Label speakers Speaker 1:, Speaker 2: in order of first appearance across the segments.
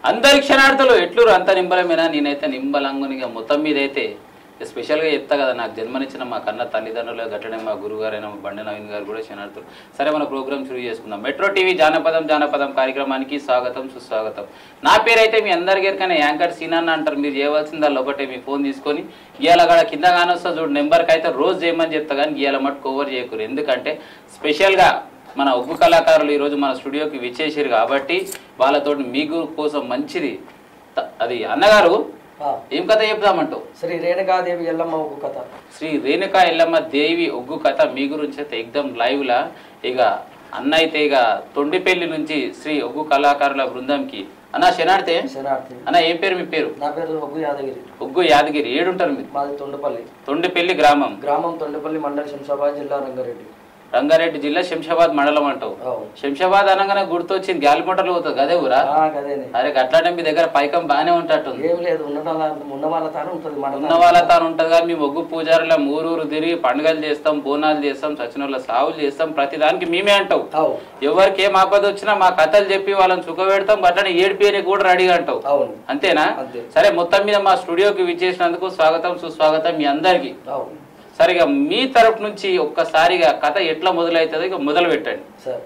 Speaker 1: అందరి క్షణార్థులు ఎట్లూరు అంత నింబలమేనా నేనైతే నింబలంగునిగా మొత్తం మీద అయితే స్పెషల్గా చెప్తా కదా నాకు జన్మనిచ్చిన మా కన్న తల్లిదండ్రులు గట్టనే మా గురుగారైన మా బండి నవీన్ గారు కూడా క్షణార్థులు సరే మన ప్రోగ్రామ్ షురూ చేసుకుందాం మెట్రో టీవీ జానపదం జానపదం కార్యక్రమానికి స్వాగతం సుస్వాగతం నా పేరైతే మీ అందరికీ ఎరికైనా యాంకర్ సీనాన్న అంటారు మీరు చేయవలసిందల్లా ఒకటే మీ ఫోన్ తీసుకొని ఇవాళ కాడ కింద కానొస్తా చూడు నెంబర్కి అయితే రోజు చేయమని చెప్తా కానీ ఇవాళ మటు ఓవర్ చేయకూరు ఎందుకంటే స్పెషల్గా మన ఒగ్గు కళాకారులు ఈరోజు మన స్టూడియోకి విచ్చేసారు కాబట్టి వాళ్ళతో మీకు కోసం మంచిది త- అది అన్నగారు
Speaker 2: ఆ,
Speaker 1: ఏం కథ చెప్దామంటావు
Speaker 2: శ్రీ రేణుకాదేవి ఎల్లమ్మ ఒక కథ
Speaker 1: శ్రీ రేణుకా ఎల్లమ్మ దేవి ఒగ్గు కథ మీ గురించి అయితే ఎగ్దమ్ లైవ్ లా ఇక అన్న అయితే ఇక తొండిపల్లి నుంచి శ్రీ ఒగ్గు కళాకారుల బృందంకి అన్న శనాడితే
Speaker 2: శనార్థి
Speaker 1: అన్న ఏం పేరు మీ పేరు
Speaker 2: నా పేరు ఒగ్గు యాదగిరి
Speaker 1: ఒగ్గు యాదగిరి ఏడుంటారు మీరు
Speaker 2: మాది తొండపల్లి
Speaker 1: తొండిపల్లి గ్రామం
Speaker 2: గ్రామం తొండపల్లి మండలం శంషాబాద్ జిల్లా రంగారెడ్డి
Speaker 1: రంగారెడ్డి జిల్లా శంషాబాద్ మండలం అంటావు
Speaker 2: అవును
Speaker 1: శంషాబాద్ అనగానే గుర్తొచ్చింది గాలి మోటార్లు పోతుంది గదే ఊరా
Speaker 2: ఆ, గదేనే
Speaker 1: అరే గట్లానే మీ దగ్గర పైకం బాగానే ఉంటట్టుంది
Speaker 2: ఏం లేదు ఉన్న వాళ్ళ ఉన్న వాళ్ళ తాను ఉంటుంది మన
Speaker 1: ఉన్న వాళ్ళ తాను ఉంటుంది కానీ మేము ఒగ్గు పూజారుల ఊరూరు తిరిగి పండుగలు చేస్తాం బోనాలు చేస్తాం సచిన వాళ్ళ సావులు చేస్తాం ప్రతి దానికి మేమే అంటావు
Speaker 2: అవు
Speaker 1: ఎవరికి ఏం ఆపద వచ్చినా మా కథలు చెప్పి వాళ్ళని సుఖపెడతాం అట్లనే ఏడిపియని కూడా రెడీగా అంటావు
Speaker 2: అవును
Speaker 1: అంతేనా
Speaker 2: అంతే.
Speaker 1: సరే మొత్తం మీద మా స్టూడియోకి విచ్చేసినందుకు స్వాగతం సుస్వాగతం మీ అందరికి
Speaker 2: అవును
Speaker 1: సరే ఇక మీ తరపు నుంచి ఒక్కసారిగా కథ ఎట్లా మొదలవుతుందో ఇక మొదలు పెట్టండి
Speaker 2: సరే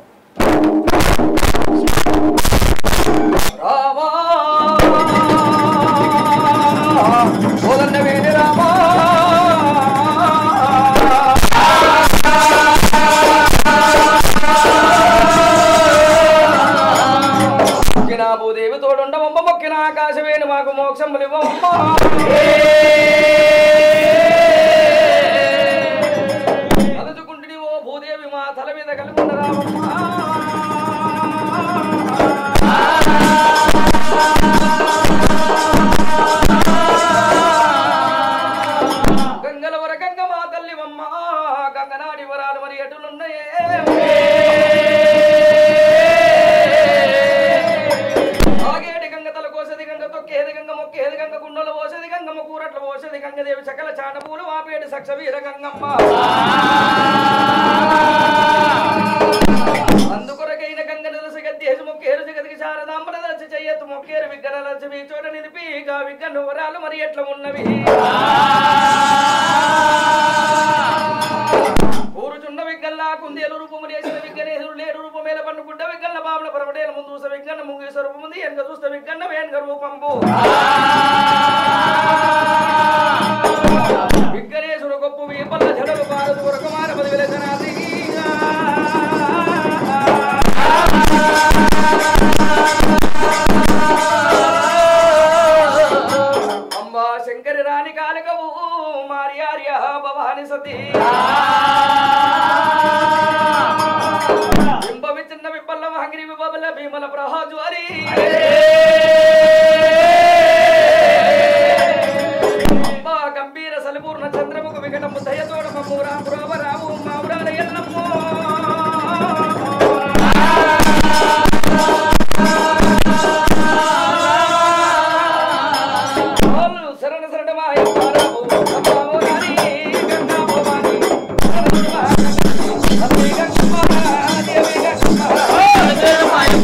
Speaker 2: రామా కోదండ వీరి రామా మొక్కిన భూదేవి తోడుండవమ్మ మొక్కిన ఆకాశవేణి మాకు మోక్షం తలుచుకుంటుని ఓ భూదేవి మా తల మీద కలిపి గంగల వర గంగ మా తల్లి అమ్మ గంగనాడి వరాలు మరి ఎటులున్నాయే ఆగేటి గంగ తల కోసది గంగ తొక్కేది గంగ మొక్కేది గంగ గుండెలు పోసేది గంగమ్మ కూరట్ల పోసేది గంగదేవి సకల చాటపూలు ఆపేటి సక్ష వీర గంగమ్మ అందుకొరకైన గంగ నిరసి గద్దేసి మొక్కేరు జగతికి శారదాంబర దర్శి చెయ్యత్తు మొక్కేరు విగ్గన లక్ష్మి చోట నిలిపి గా విగ్గన వరాలు మరి ఎట్ల ఉన్నవి ఊరుచున్న విగ్గల్లా కుందేలు రూపము చేసిన విగ్గనేశ్వరు లేరు రూపమేల పండుకుంట విగ్గన్న బాబుల పరమటేల ముందు చూస్తే విగ్గన్న ముంగీస రూపముంది వెనక చూస్తే విగ్గన్న వేనక రూపంబు విగ్గనేశ్వరు గొప్ప వీపల్ల జడలు భారత కొరకమాన పదివేల జనాది అంబా శంకరి రాణి కాలికవు మార్యార్య భవాని సతీ బింబవి చిన్న బింబల్ల మహంగిరి విబల భీమల ప్రహాజ్వారి అంబా గంభీర సలిపూర్ణ చంద్రముఖ వికటము దయతోడ మమ్మూరా పురావ రావు మావురాల ఎల్లమ్మో ఓలు శరణ శరణమాయ పారావు అమ్మావో రాణి గంగా భవాని దేవి గంగా దేవి గంగా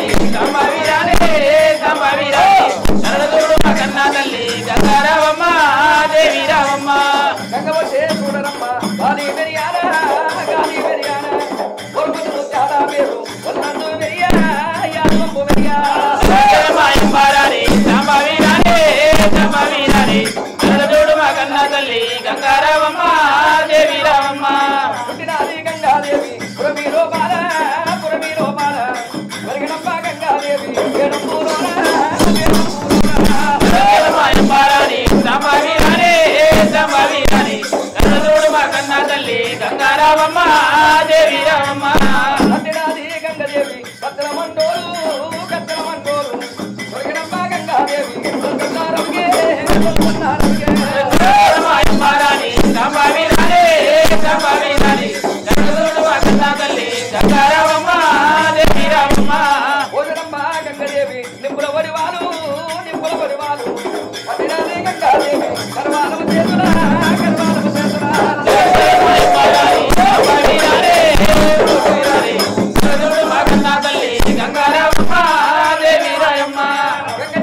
Speaker 2: గంగవశే చూడరమ్మ గాలి వెరియాన గాలి వెరియాన ఒరుగుదు చాలా పేరు ఒల్లందు వెరియాన యాదవంబు వెరియాన పుట్టినాది గంగాదేవి పురమీరో బాల పురమీరో బాల వరిగనప్ప గంగాదేవి వేణుపూరోన వేణుపూరోన
Speaker 1: గంగారావమ్మ దేవి రామమ్మ
Speaker 2: పుట్టినాది గంగదేవి కత్తల మండోలు కత్తల మండోలు వరిగనప్ప గంగాదేవి కొల్కత్తారంగే కొల్కత్తారంగే భోజనమ్మ గంగదేవి నింపుల వరివాలు నింపుల వరివాలు పట్టినాది గంగాదేవి కర్వాలము చేతుల కర్వాలము చేతుల
Speaker 1: గంగారావమ్మ దేవి రాయమ్మ
Speaker 2: గంగ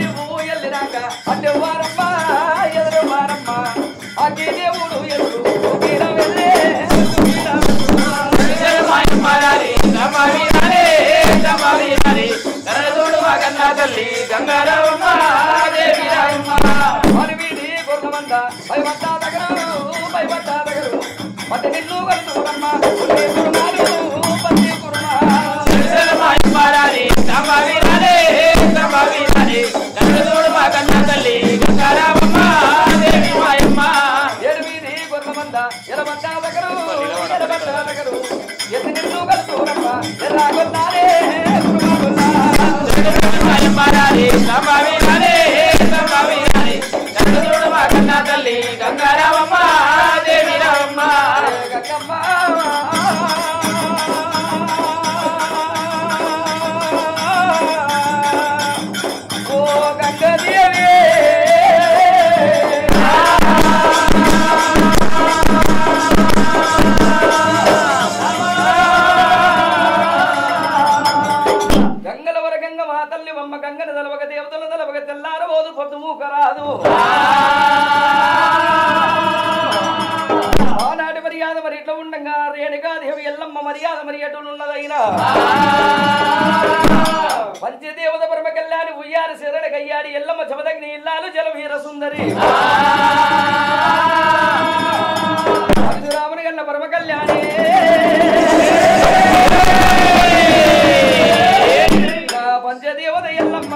Speaker 1: తల్లి గంగారావమ్మ దేవి రాయమ్మ
Speaker 2: మరివీధి గొర్రెమంద భయపడ్డా దగ్గరు భయపడ్డా దగ్గరు పట్టి నిన్ను కలుసుకురమ్మ కుర్మాలు పట్టి కుర్మా
Speaker 1: మాయమారాలి సంభావిరాలే సంభావిరాలే కన్నదోడు మా కన్న తల్లి గంగారావమ్మ దేవి మాయమ్మ
Speaker 2: ఏడువీధి గొర్రెమంద ఎలబడ్డా దగ్గరు ఎలబడ్డా దగ్గరు ఎత్తి నిన్ను కలుసుకురమ్మ ఎర్రా గొల్లాలే కుర్మా
Speaker 1: మాయమారాలి సంభావిరాలే సంభావిరాలే కన్నదోడు మా కన్న తల్లి గంగారావమ్మ దేవి రావమ్మ
Speaker 2: గంగల వర గంగ మా తల్లి బొమ్మ గంగన తలవక దేవతల తలవక తెల్లారబోదు పొద్దు మూకరాదు ఆనాటి మర్యాద మరి ఇట్లా ఉండంగా రేణుగా దేవి ఎల్లమ్మ మర్యాద మరి ఎటున్నదైనా పంచదేవత పరమ కళ్యాణి ఉయ్యారి శరణ కయ్యాడి ఎల్లమ్మ చమదగ్ని ఇల్లాలు జలవీర సుందరి పరశురాముని కన్న పరమ కళ్యాణి పంచదేవత ఎల్లమ్మ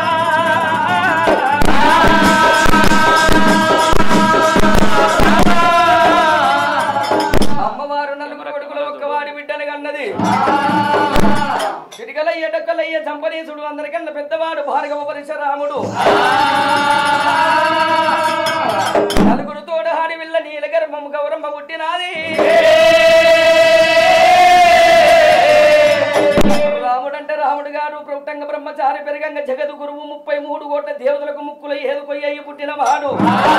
Speaker 2: అమ్మవారు నలుగురు కొడుకులు ఒక్కవాడి బిడ్డని కన్నది చిటికలయ్య డొక్కలయ్య చంపనీసుడు అందరికన్నా పెద్దవాడు భార్గవ పరశురాముడు నలుగురు తోడు హాడి విల్ల నీల గర్భము గౌరమ్మ పుట్టినాది రాముడంటే రాముడు గారు ప్రొక్తంగ బ్రహ్మచారి పెరగంగ జగదు గురువు ముప్పై మూడు కోట్ల దేవతలకు ముక్కులు ఏదు కొయ్యి పుట్టిన వాడు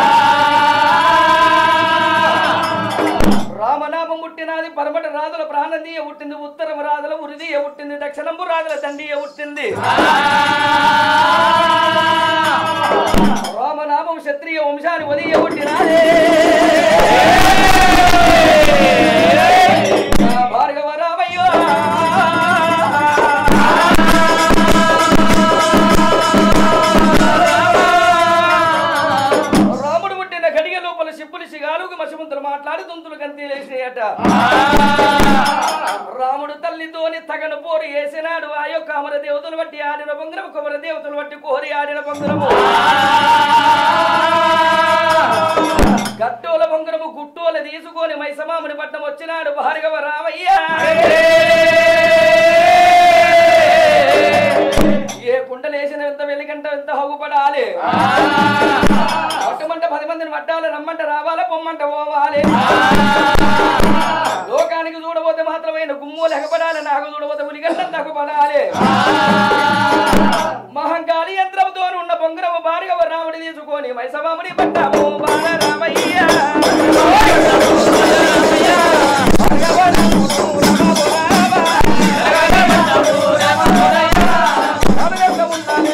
Speaker 2: రామనామం పుట్టినది పరమట రాజుల ప్రాణదీయ పుట్టింది ఉత్తరం రాజుల ఉరిదీయ పుట్టింది దక్షిణంబు రాజుల దండియ పుట్టింది రామనామం క్షత్రియ వంశాన్ని వదియ పుట్టినదే భార్గవ రామయ్యో రాముడు పుట్టిన గడియ లోపల సిప్పులు సిగాలుగు మసిముంతలు మాట్లాడి తుంతులు కంతిలేసినాయట రాముడు తల్లితోని తగను పోరు వేసినాడు ఆ యొక్క అమర దేవతలు బట్టి ఆడిన బొంగరము కుమర దేవతలు బట్టి కోరి ఆడిన బొంగరము గట్టోల బొంగరము గుట్టోల తీసుకొని మైసమాముని పట్టం వచ్చినాడు భార్గవ రామయ్య ఏ కుండలేసిన ఎంత వెలిగంట ఎంత హౌగుపడాలి పట్టుమంట పది మందిని పట్టాలి రమ్మంట రావాలి పొమ్మంట పోవాలి లోకానికి చూడబోతే మాత్రమే గుమ్ము లెగపడాలి నాకు చూడబోతే ఉలిగంట తగ్గపడాలి మహంకాళి యంత్రంతో ఉన్న బొంగరము భార్గవ రాముడి తీసుకొని మైసవాముని పట్టాము బాల రామయ్య భార్గవ రాముడు రామ రామ. రామగంగ ఉండాలి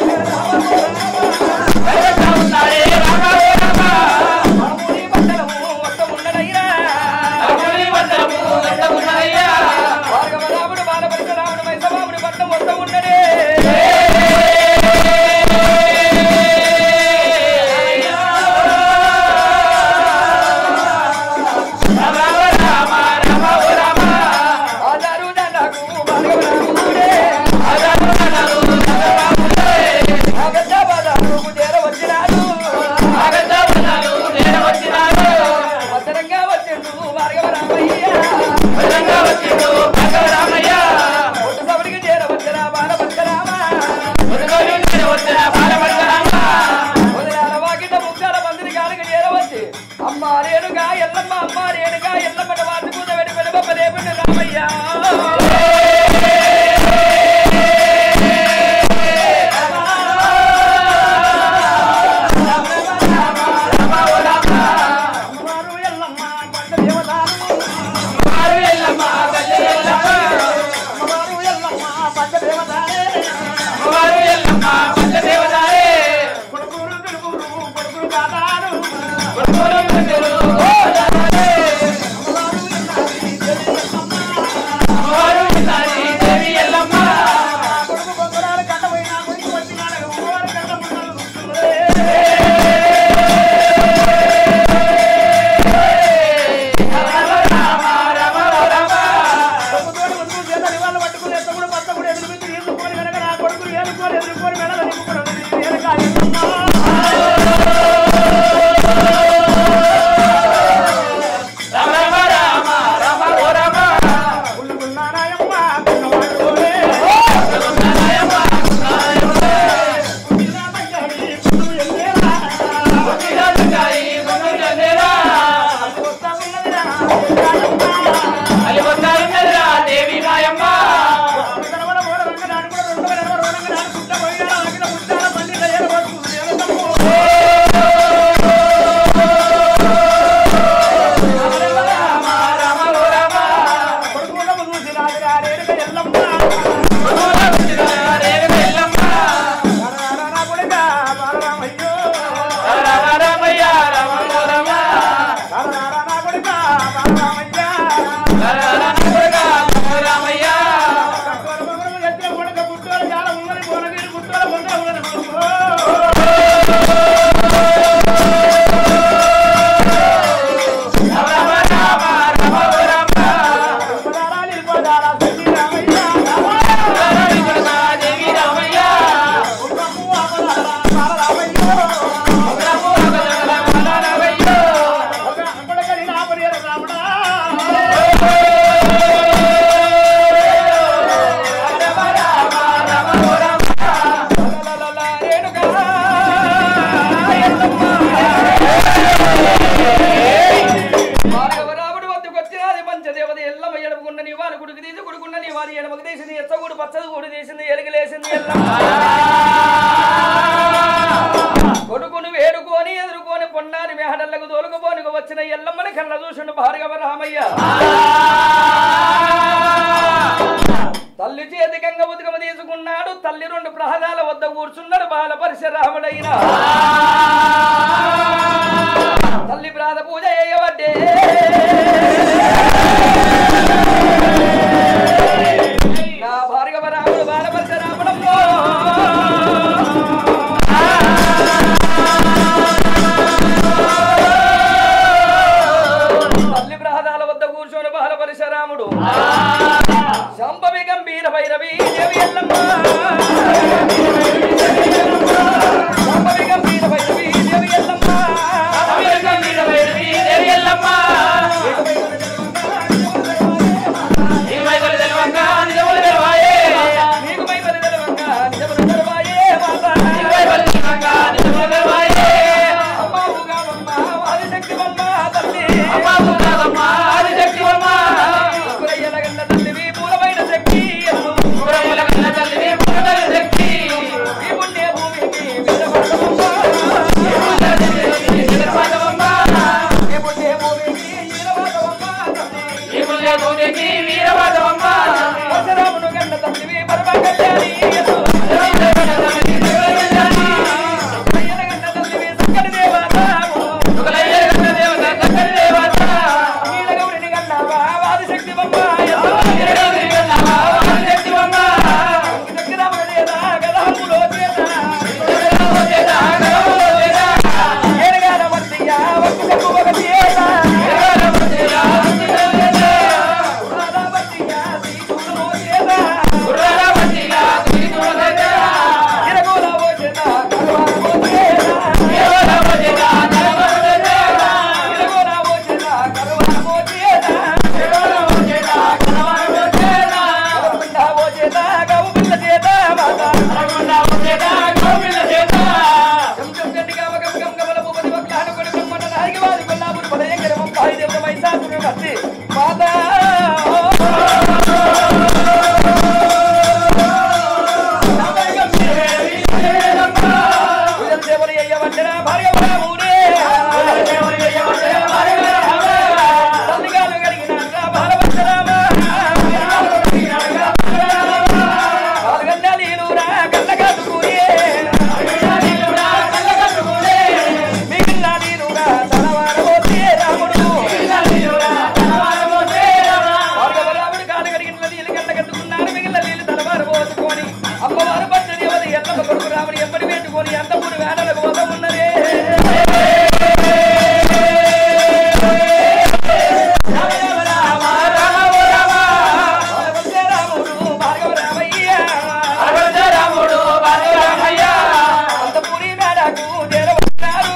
Speaker 2: రామ రామ. రాముడి పట్టణము ఒక్క ఉండడయ్యా. భార్గవ రాముడు బాలపరిచ రాముడు మైసవాముడి పట్టణం ఒక్క ఉండడే తల్లి చేతి గంగ ఉదకమ తీసుకున్నాడు తల్లి రెండు ప్రహదాల వద్ద కూర్చున్నాడు బాల పరశురాముడైన తల్లి ప్రాత పూజ చేయవడ్డే నా భార్గవ రాముడు బాల పరశురాముడమ్మో తల్లి ప్రహదాల వద్ద కూర్చొని బాల పరశురాముడు శంభవి గంభీర భైరవి దేవి ఎల్లమ్మ శంభవి గంభీర భైరవి దేవి ఎల్లమ్మ నీకు మైమరి తెలవంగా నిజములు తెలవాయే మాత. అమ్మావుగా అమ్మ, ఆదిశక్తివమ్మ తల్లి. ఉగ్రయ్యలగన్న తల్లివి, మూలమైన శక్తి ఎల్లు. ఈ పుణ్య భూమికి వీరభద్రమమ్మ. ఈ పుణ్య భూమికి వీరభద్రమమ్మ తల్లి. పరశురాముడు గన్న తల్లివి, పరమ కళ్యాణి ఎల్లు. ఉగ్రయ్యలగన్న తల్లివి, చక్కని దేవతావు. నీలగౌరిని గన్నావా, ఆదిశక్తివమ్మ ఎల్లు. దగ్గరమ్మ లేదా, గదహములో చేత. ఏడగాల మధ్య ఒక్కకు ఒక చేత. రాధా మధ్య శ్రీకృష్ణులో చేత. ఇరగోలావో చేత, కరువారమో చేత. ఇరగోలావో చేత, కరువారమో చేత. కరువుపిండావో చేత, గౌపిల్ల చేత, మాత. చెంచం గట్టిగా ఒక గం గమల భూపతి ఒక ఆడుకొని బ్రహ్మణ నాయకి వారి కొల్లాపురి పదయంకరమం పాయిదేవుల మైసాసుని మధ్య మాత ఉదయం దేవరి అయ్య వంటన భార్గవరాముడే తల్లిగాలు కలిగినాక బాలవంతరామ పాల్గొన్న నీలురా కళ్ళగట్టుకునే మిగిలిన నీలురా తలవారబోతే రాముడు భార్గవరాముడు కాడు కడిగిన నీళ్ళు కట్టగట్టుకున్నారు మిగిలిన నీళ్ళు తలవారబోతుకొని అమ్మవారు పట్ల దేవత ఎల్లమ్మ కొడుకు రాముడు ఎంబడి పెట్టుకొని అంతపుడు వేడలకు వద ఉన్నదే భార్గవ రాముడు భార్గవ రామయ్య అంతపురి మేడకు చేరవచ్చారు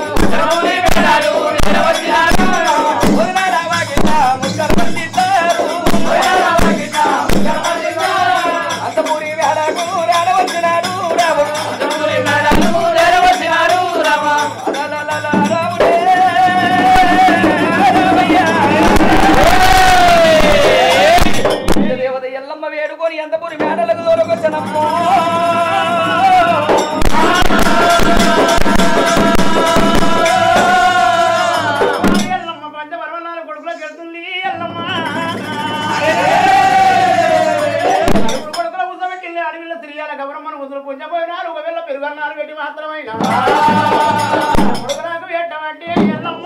Speaker 2: వదిలారావాకిట ముక్కరు పండిస్తారు అంతపురి మేడకు రాడవచ్చినాడు రాముడు అలలలల రాముడే రామయ్య దేవత ఎల్లమ్మ వేడుకొని అంతపురి మేడలకు దూరకొచ్చనమ్మో
Speaker 3: ఎల్లమ్మ పంచపర్వణాలు కొడుకులకు వెళ్తుంది ఎల్లమ్మ ఇప్పుడు కొడుకుల కూర్చోబెట్టింది అడవిలో తిరిగాల గౌరమ్మను కుదురు పుంజపోయినారు ఒక వేళ పెరుగన్నారు పెట్టి మాత్రమైన కొడుకులకు పెట్టమంటే ఎల్లమ్మ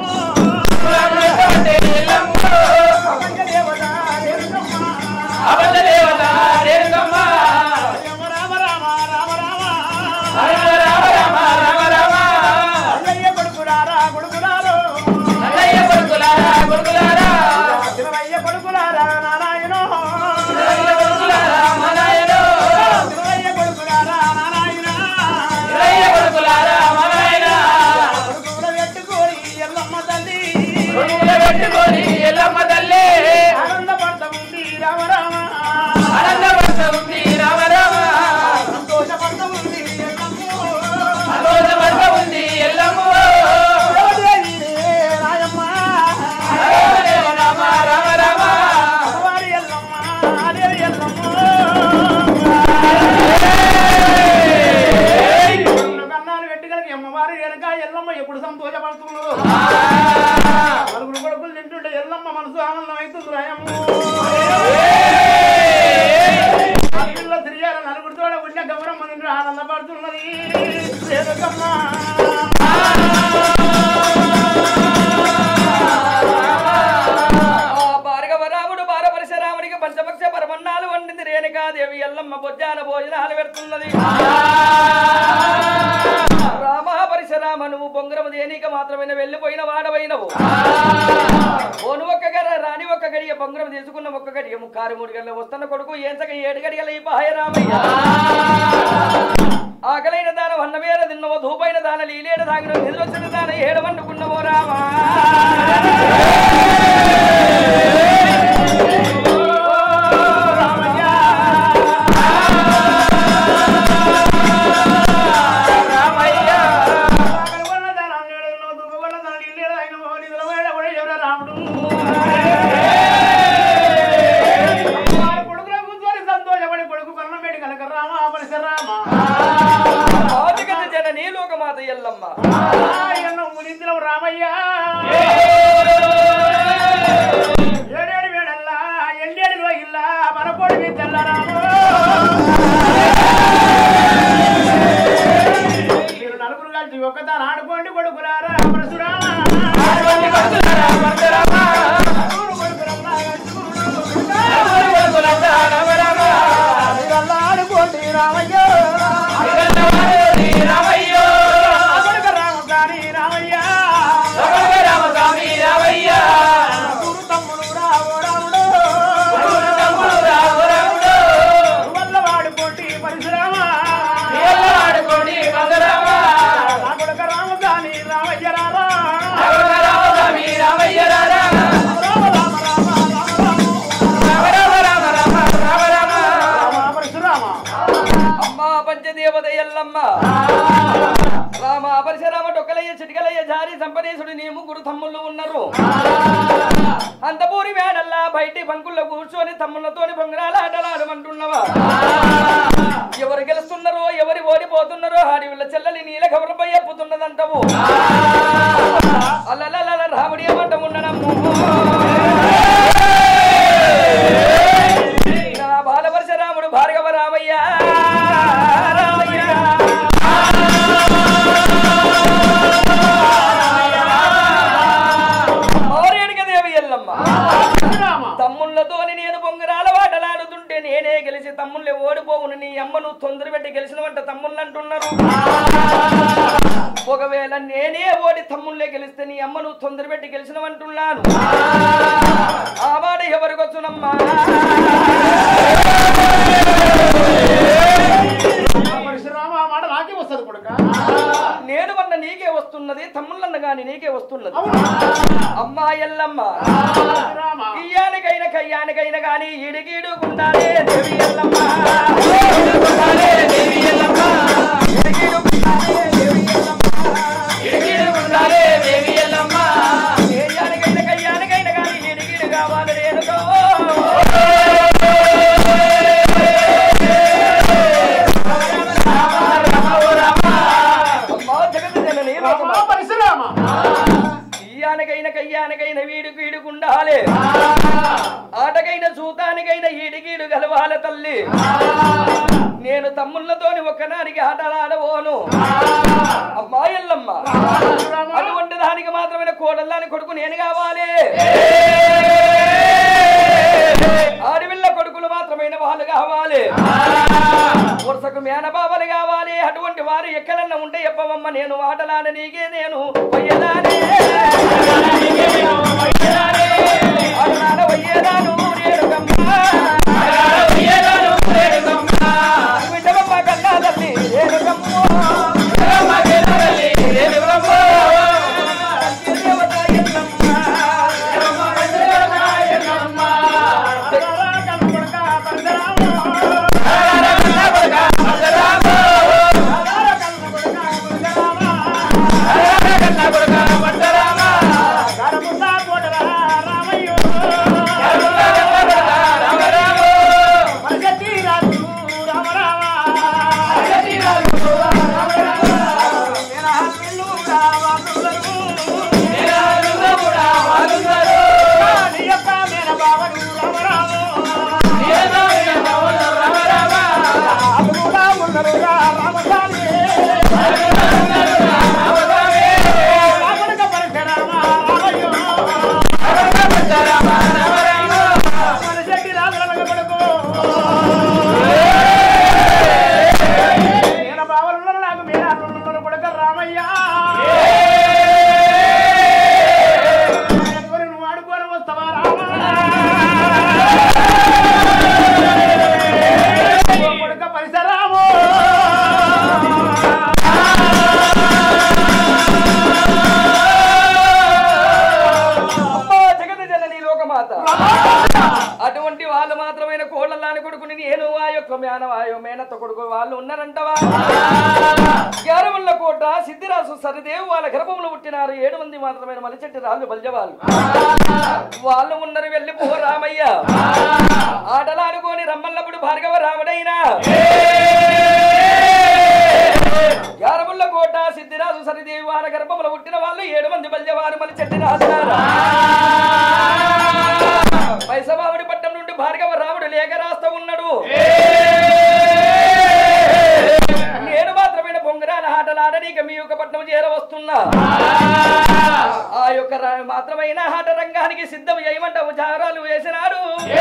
Speaker 3: ప్రపంచ దేవత రేణుకమ్మ. రామ రామ రామ రామ అన్నయ్య కొడుకులారా కొడుకులారు శివయ్య కొడుకులారా నారాయణ శివయ్య కొడుకులారా నారాయణ కొడుకుల పెట్టుకొని ఎల్లమ్మ తల్లి
Speaker 1: పెట్టుకొని ఎల్లమ్మ తల్లి
Speaker 3: ఆనందపడతా ఉంది రామ రామ
Speaker 1: ఆనందపడుతూ ఉంది రామ రామ
Speaker 3: సంతోషపడతా ఉంది ఎల్లమ్మ
Speaker 1: ఆనందపడుతూ ఉంది ఎల్లమ్మ
Speaker 3: దేవినే రాయమ్మ
Speaker 1: రామ రామ రామ
Speaker 3: వారి ఎల్లమ్మ దేవి ఎల్లమ్మ రెండు కన్నాలు పెట్టుకలకి అమ్మవారి వెనక ఎల్లమ్మ ఎప్పుడు సంతోషపడుతున్నదో నలుగురు కొడుకులు తింటుంటే ఎల్లమ్మ మనసు ఆనందమై రేణుకమ్మ
Speaker 2: ఆ భార్గవ రాముడు బాలపరశురాముడికి పంచపక్ష పరమన్నాలు వండింది రేణుకాదేవి ఎల్లమ్మ బొజ్జాన భోజనాలు పెడుతున్నది రామ పరశురామ నువ్వు బొంగరము దేనిక మాత్రమైన వెళ్ళిపోయిన వాడవైనవు ఓను ఒక్క గర రాని ఒక్క గడియ బొంగరం తీసుకున్న ఒక్క గడియ ముక్కారు మూడు గంటల వస్తున్న కొడుకు ఏంచక ఏడు గడియల ఈ పాయ రామయ్య ఆకలైన దాన వన్నమేర తిన్నవో ధూపైన దాన లీలేడ తాగిన నిద్రొచ్చిన దాన ఏడవండుకున్నవో రామా
Speaker 3: కనుగొన్న దానం నేడెన్నో, దుఃఖగొన్న దానం ఇల్లేడు ఆయన ఓ నిధులమైన కూడా ఎవరో రాముడు. వారి కొడుకుల కూర్చొని సంతోషపడి కొడుకు కొన్నమేడి కనుక రామ పరశురామ
Speaker 2: ఆదిగత జన నీలోకమాత ఎల్లమ్మ
Speaker 3: ఎన్నో మునిందిరం రామయ్య ఏడేడు వేడల్లా ఎండేడు రోజుల్లా మనకోడి మీ తెల్లరాము మీరు నలుగురు కలిసి ఒక్కదాని ఆడుకోండి కొడుకురారా పరశురామ నలుగురు కొడుకురమ్మా, మీరల్లా ఆడుకోండి రామయ్య కొడుకు రామ కానీ రామయ్య గురు తమ్ముడు రావు రాముడు వల్లవాడు కోటి పరశురామ నా కొడుక రామ కానీ రామయ్య రారా రామ రామ రామ రామ రామ పరశురామ
Speaker 2: అమ్మా పంచదేవత ఎల్లమ్మ రామ పరశురామ డొక్కలయ్య చిటికలయ్య జారి సంపదేశుడు నీ ముగ్గురు తమ్ముళ్ళు ఉన్నారు అంతపూరి వేడల్లా బయటి బంకుల్లో కూర్చొని తమ్ముళ్ళతోని బొంగరాల ఆటలాడమంటున్నవా ఎవరు గెలుస్తున్నారో ఎవరు ఓడిపోతున్నారో ఆడి వీళ్ళ చెల్లెలి నీల కబురుపై చెప్పుతున్నదంటవు అల్లల రాముడి ఏమంట ఉండడము నా బాలపరశురాముడు భార్గవ రామయ్య రామయ్య దేవి ఎల్లమ్మ
Speaker 3: పరశురామ
Speaker 2: తమ్ముళ్ళతోని నేను బొంగరాల వాటలాడుతుంటే నేనే గెలిచి తమ్ముళ్ళే ఓడిపోవును నీ అమ్మను తొందర పెట్టి గెలిచినవంట తమ్ముళ్ళు అంటున్నారు ఒకవేళ నేనే ఓడి తమ్ముళ్ళే గెలిస్తే నీ అమ్మను తొందర పెట్టి గెలిచినవంటున్నాను ఆ మాట ఎవరికొచ్చునమ్మా
Speaker 3: పరశురామ ఆ మాట నాకే వస్తుంది కొడుక
Speaker 2: నేను వన్న నీకే వస్తున్నది తమ్ముళ్ళన్న గాని నీకే వస్తున్నది
Speaker 3: అవునా
Speaker 2: అమ్మా ఎల్లమ్మ
Speaker 3: పరశురామ
Speaker 2: ఇయ్యానికైన కయ్యానికైన గాని ఇడిగిడుకుండాలే దేవి ఎల్లమ్మ ఇడిగిడుకుండాలే దేవి ఎల్లమ్మ ఇడిగిడుకుండాలే దేవి ఎల్లమ్మ ఇడిగిడుకుండాలే దేవి ఎల్లమ్మ ఇయ్యానికైన కయ్యానికైన గాని ఇడిగిడు కావాలి రేణుకో అమ్మా జగత్ జనని
Speaker 3: రామ పరశురామ
Speaker 2: ఇయ్యానికైన కయ్యానికైన వీడుకు ఈడుకుండాలే ఆటకైన చూతానికైన ఈడిగీడు గలవాల తల్లి నేను తమ్ముళ్ళతోని ఒక్కనానికి ఆటలాడబోను అమ్మా ఎల్లమ్మ అటువంటి దానికి మాత్రమైన కోడల్లాని కొడుకు నేను కావాలి ఆడవిల్ల కొడుకులు మాత్రమైన వాళ్ళు కావాలి వరుసకు మేనబాబలు కావాలి అటువంటి వారు ఎక్కడన్నా ఉంటే చెప్పవమ్మ నేను ఆటలాడ నీకే నేను పొయ్యలానే ఆటలాడ వయ్యేదాను రేణుకమ్మ. విషమమ్మ కన్నా తల్లి రేణుకమ్మ. దేవత ఎల్లమ్మ.
Speaker 3: రామయ్య
Speaker 2: యొక్క మేనత్త కొడుకు వాళ్ళు ఉన్నారంటవా గ్యారముల కోట సిద్ధిరాసు సరిదేవు వాళ్ళ గర్భంలో పుట్టినారు ఏడు మంది మాత్రమే మలిచెట్టి రాళ్ళు బలిజవాళ్ళు వాళ్ళు ఉన్నారు వెళ్ళి పో రామయ్య ఆటలాడుకొని రమ్మన్నప్పుడు భార్గవ రాముడైనా యారముల్ల కోట సిద్ధిరాజు సరిదేవి వాళ్ళ గర్భంలో పుట్టిన వాళ్ళు ఏడు మంది బల్యవారు మళ్ళీ చెట్టి రాస్తారు వైసవాముడి పట్టం నుండి భార్గవ రాముడు లేఖ రాస్తా ఉన్నాడు నేను మాత్రమైన బొంగరాల ఆటలాడనీక మీ యొక్క పట్నం చేర వస్తున్నా ఆ యొక్క ర- మాత్రమైన ఆట రంగానికి సిద్ధం చేయమంట ఉచారాలు వేసినాడు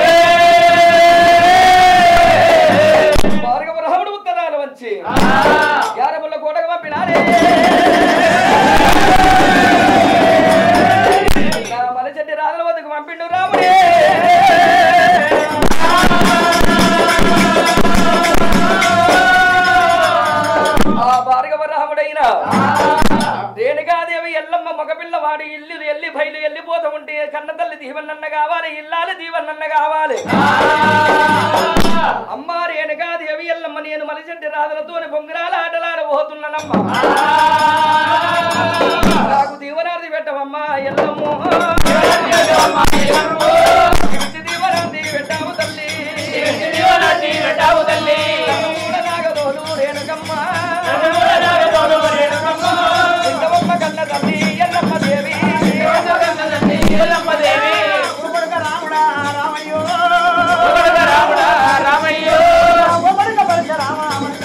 Speaker 2: భార్గవ రాముడు ఉత్తరాలు వచ్చి యారముల కోటకు పంపినారే నా మలచెట్టి రాజుల వద్దకు పంపిండు రాముడే ఆ భార్గవ రాముడైన రేణుగాదేవి ఎల్లమ్మ మగపిల్లవాడు ఇల్లు ఎల్లి బయలు వెళ్ళిపోతూ ఉంటే కన్న తల్లి దీవెన్నన్న కావాలి ఇల్లాలి దీవెన్నన్న కావాలి అమ్మ రేణుగాదేవి ఎల్లమ్మ నేను మలిచెట్టి రాజులతోని బొంగరాల ఆటలాడబోతున్నానమ్మా నాకు దీవనార్థి పెట్టవమ్మా ఎల్లమ్మ ఇచ్చి దీవనార్థి పెట్టావు తల్లి కూడా నాగదోలు రేణుకమ్మ ఇంతవమ్మ కన్న తల్లి ఎల్లమ్మ దేవి
Speaker 3: కొడుక రాముడా రామయ్యో
Speaker 1: రాముడా రామయ్యో
Speaker 3: కొడుక పరశ రామ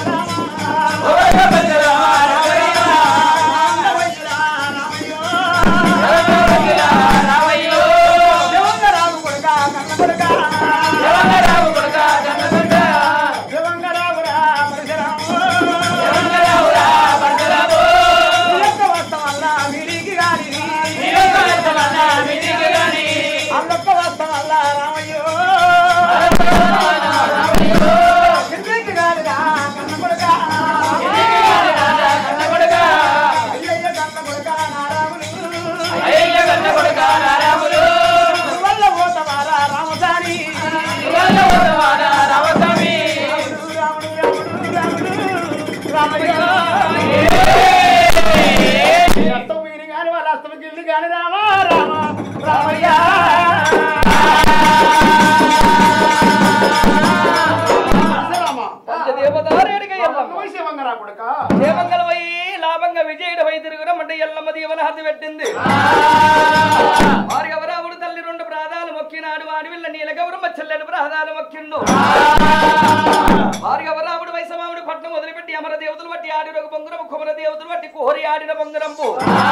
Speaker 1: రామయ్యో
Speaker 3: రాము కొడుక కన్న కొడుక
Speaker 1: రాము కొడుకా జన్మ కొడుకా
Speaker 3: దివంగరావురా పరశురాము
Speaker 1: రాముడా పరశురాము
Speaker 3: నీయొక్క వస్తవల్ల వీరికి గాని
Speaker 1: నీవెంతవెంతమన్నా విధికి గాని
Speaker 3: అల్లొక్క వస్తవల్ల రామయ్యో వీరికి గానిరా కన్న కొడుక
Speaker 1: విధికి గాని రాజా కన్న కొడుకా
Speaker 3: అయ్యయ్య కన్న కొడుక నారాములు
Speaker 1: అయ్యయ్య కన్న కొడుకా నారాములు
Speaker 3: వల్ల పోతవారా రామసాని
Speaker 1: ఇవాళ ఉన్నవాడ రామస్వామి
Speaker 3: రాముడు రాముడు రాముడు రామయ్య అర్థం వీరి గాని వాళ్ళ అర్థం గిల్లి గాని రామ రామ రామయ్య రామ
Speaker 2: పంచదేవతారేడిగా ఎల్లమ్మ
Speaker 3: శివంగరా కొడుక
Speaker 2: దేవంగలవై లాభంగా విజయుడవై తిరుగురమ్మంటే ఎల్లమ్మ దీవన హద్దు పెట్టింది భార్గవరాముడు తల్లి రెండు ప్రాధాలు మొక్కినాడు వాడి విల్ల నీల గౌరమ్మ చెల్లెడు ప్రాధాలు మొక్కిండు భార్గవరాముడు వైసమాముడు పట్నం వదిలిపెట్టి అమర దేవతలు బట్టి ఆడిన ఒక బొంగరము కుమర దేవతలు బట్టి కోరి ఆడిన బొంగరంపు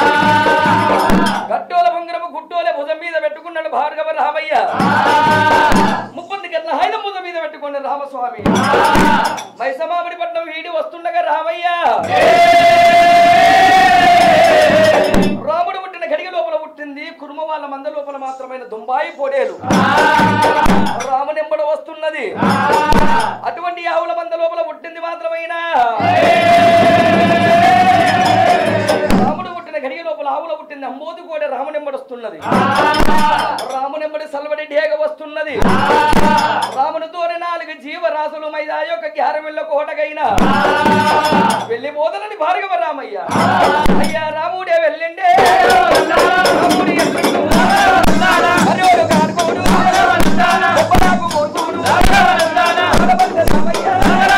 Speaker 2: గట్టోల బొంగరము గుట్టోల భుజం మీద పెట్టుకున్నాడు భార్గవ రామయ్య ముప్పంది గట్ల హైల భుజం మీద పెట్టుకున్నాడు రామస్వామి మైసమామిడి పట్నం వీడి వస్తుండగా రామయ్య రాముడు పుట్టిన గడిగ లోపల పుట్టింది కుర్మ వాళ్ళ మంద లోపల మాత్రమైన దుంబాయి పోడేలు రామునెంబడ వస్తున్నది అటువంటి ఆవుల మంద లోపల పుట్టింది మాత్రమైన రాముడు పుట్టిన గడిగ లోపల ఆవుల పుట్టింది అంబోతు కూడా రామునెంబడొస్తున్నది రామునెంబడి సల్వడి డేగ వస్తున్నది రామునితోని నాలుగు జీవరాశులు మైదా యొక్క గ్యారమిల్ల కోటగైన వెళ్ళిపోదలని భార్గవ రామయ్య అయ్యా రాముడే వెళ్ళిండే రాముడి ఎత్తుడు. హరియోడు కార్కోడు. గొప్పనాకు కోతుడు. ఆడపడ్డ రామయ్య.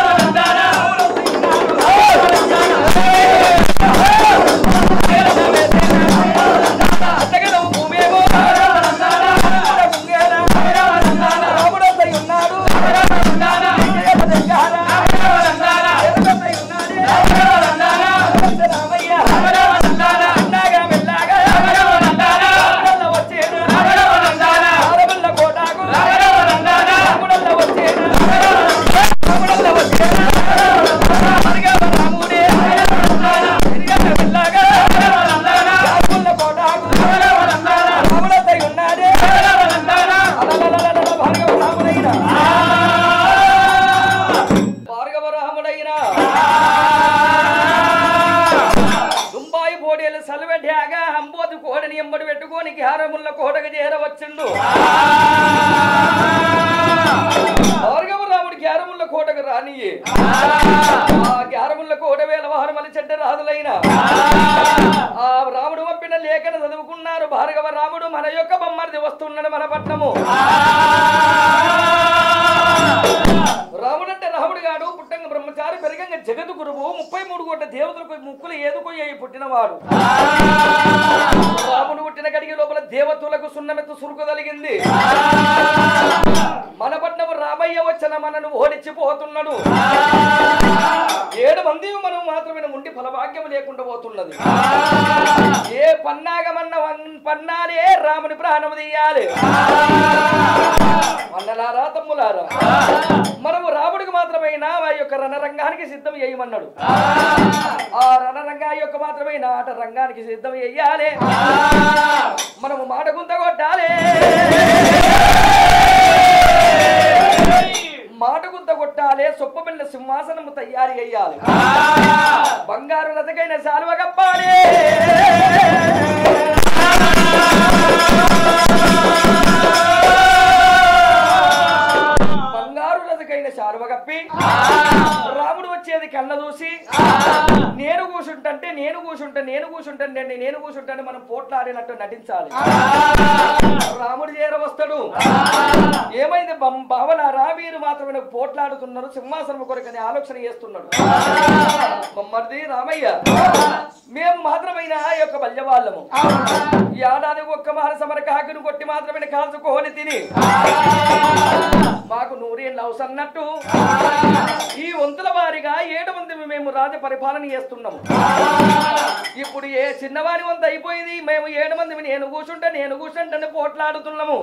Speaker 2: అత్తగదవు భూమేమో. ముంగేరా. రాముడొద్దై ఉన్నాడు. ఎర్రదెంగారా. ఎర్రదొద్దై ఉన్నాడే. ఆడపడ్డ రామయ్య. అన్నాగా మెల్లాగా. రాముడల్ల వచ్చేను. ఆడపల్ల కోటాకు. రాముడల్ల వచ్చేను. రాముడల్ల వచ్చేను. అడిగావ రాముడే. ఎరిగాక మెల్లాగా. రాముడల్ల కోటాకు. రాముడొద్దై ఉన్నాడే. అలలలలల భార్గవ రాముడైన. భార్గవ రాముడైన దుంబాయి పోటీలు సలవెట్టాగా అంబోతు కోడని ఎంబడి పెట్టుకొని గ్యారముల్ల కోటకు చేరవచ్చుండు భార్గవ రాముడు గ్యారముల కోటకు రానియే ఆ గ్యారముల కోట వేల వాహనమని చెడ్డ రాదులైన ఆ రాముడు పంపిన లేఖన చదువుకున్నారు భార్గవ రాముడు మన యొక్క బొమ్మరిది వస్తున్నాడు మన పట్నము రాముడంటే రాముడు గాడు పుట్టంగ బ్రహ్మచారి పెరిగంగ జగదు గురువు ముప్పై మూడు కోట్ల దేవతలకు ముక్కులు ఏదుకోయి పుట్టినవాడు రాముడు పుట్టిన గడిగి లోపల దేవతలకు సున్నమెత్తు సురుకు కలిగింది మన పట్నము రామయ్య వచ్చిన మనను ఓడించిపోతున్నాడు ఏడు మంది మనం మాత్రమే ఉండి ఫలభాగ్యం లేకుండా పోతున్నది ఏ పన్నాగమన్న వన్- పన్నాలే రాముని ప్రాణము తీయాలి అన్నలారా తమ్ములారా మనము రాముడికి మాత్రమైన ఆ యొక్క రణరంగానికి సిద్ధం చేయమన్నాడు ఆ రణరంగా యొక్క మాత్రమైన ఆట రంగానికి సిద్ధం చెయ్యాలి మనము మాట గుంత కొట్టాలి మాట గుంత కొట్టాలి సొప్పబిళ్ళ సింహాసనము తయారు అయ్యాలి బంగారు లతకైన శాలువ కప్పాలి బంగారు లతకైన శాలువ కప్పి రాముడు వచ్చేది కళ్ళ చూసి నేను కూర్చుంటే నేను కూర్చుంటా నేను కూర్చుంటాను నేను కూర్చుంటాను మనం పోట్లాడినట్టు నటించాలి రాముడు చేర వస్తాడు ఏమైంది బం- భావనారా మీరు మాత్రమే పోట్లాడుతున్నారు సింహాసనం కొరకని ఆలోచన చేస్తున్నాడు మమ్మది రామయ్య మేము మాత్రమైన ఆ యొక్క బల్యవాళ్ళము ఈ ఏడాది ఒక్క మాన సమర కాకును కొట్టి మాత్రమే కాల్చుకోని తిని మాకు నూరేళ్ళు అవసన్నట్టు ఈ వంతుల వారిగా ఏడు మంది మేము రాజ పరిపాలన చేస్తున్నాము ఇప్పుడు ఏ చిన్నవారి వంత అయిపోయింది మేము ఏడు మంది నేను కూర్చుంటే నేను కూర్చుంటే పోట్లాడుతున్నాము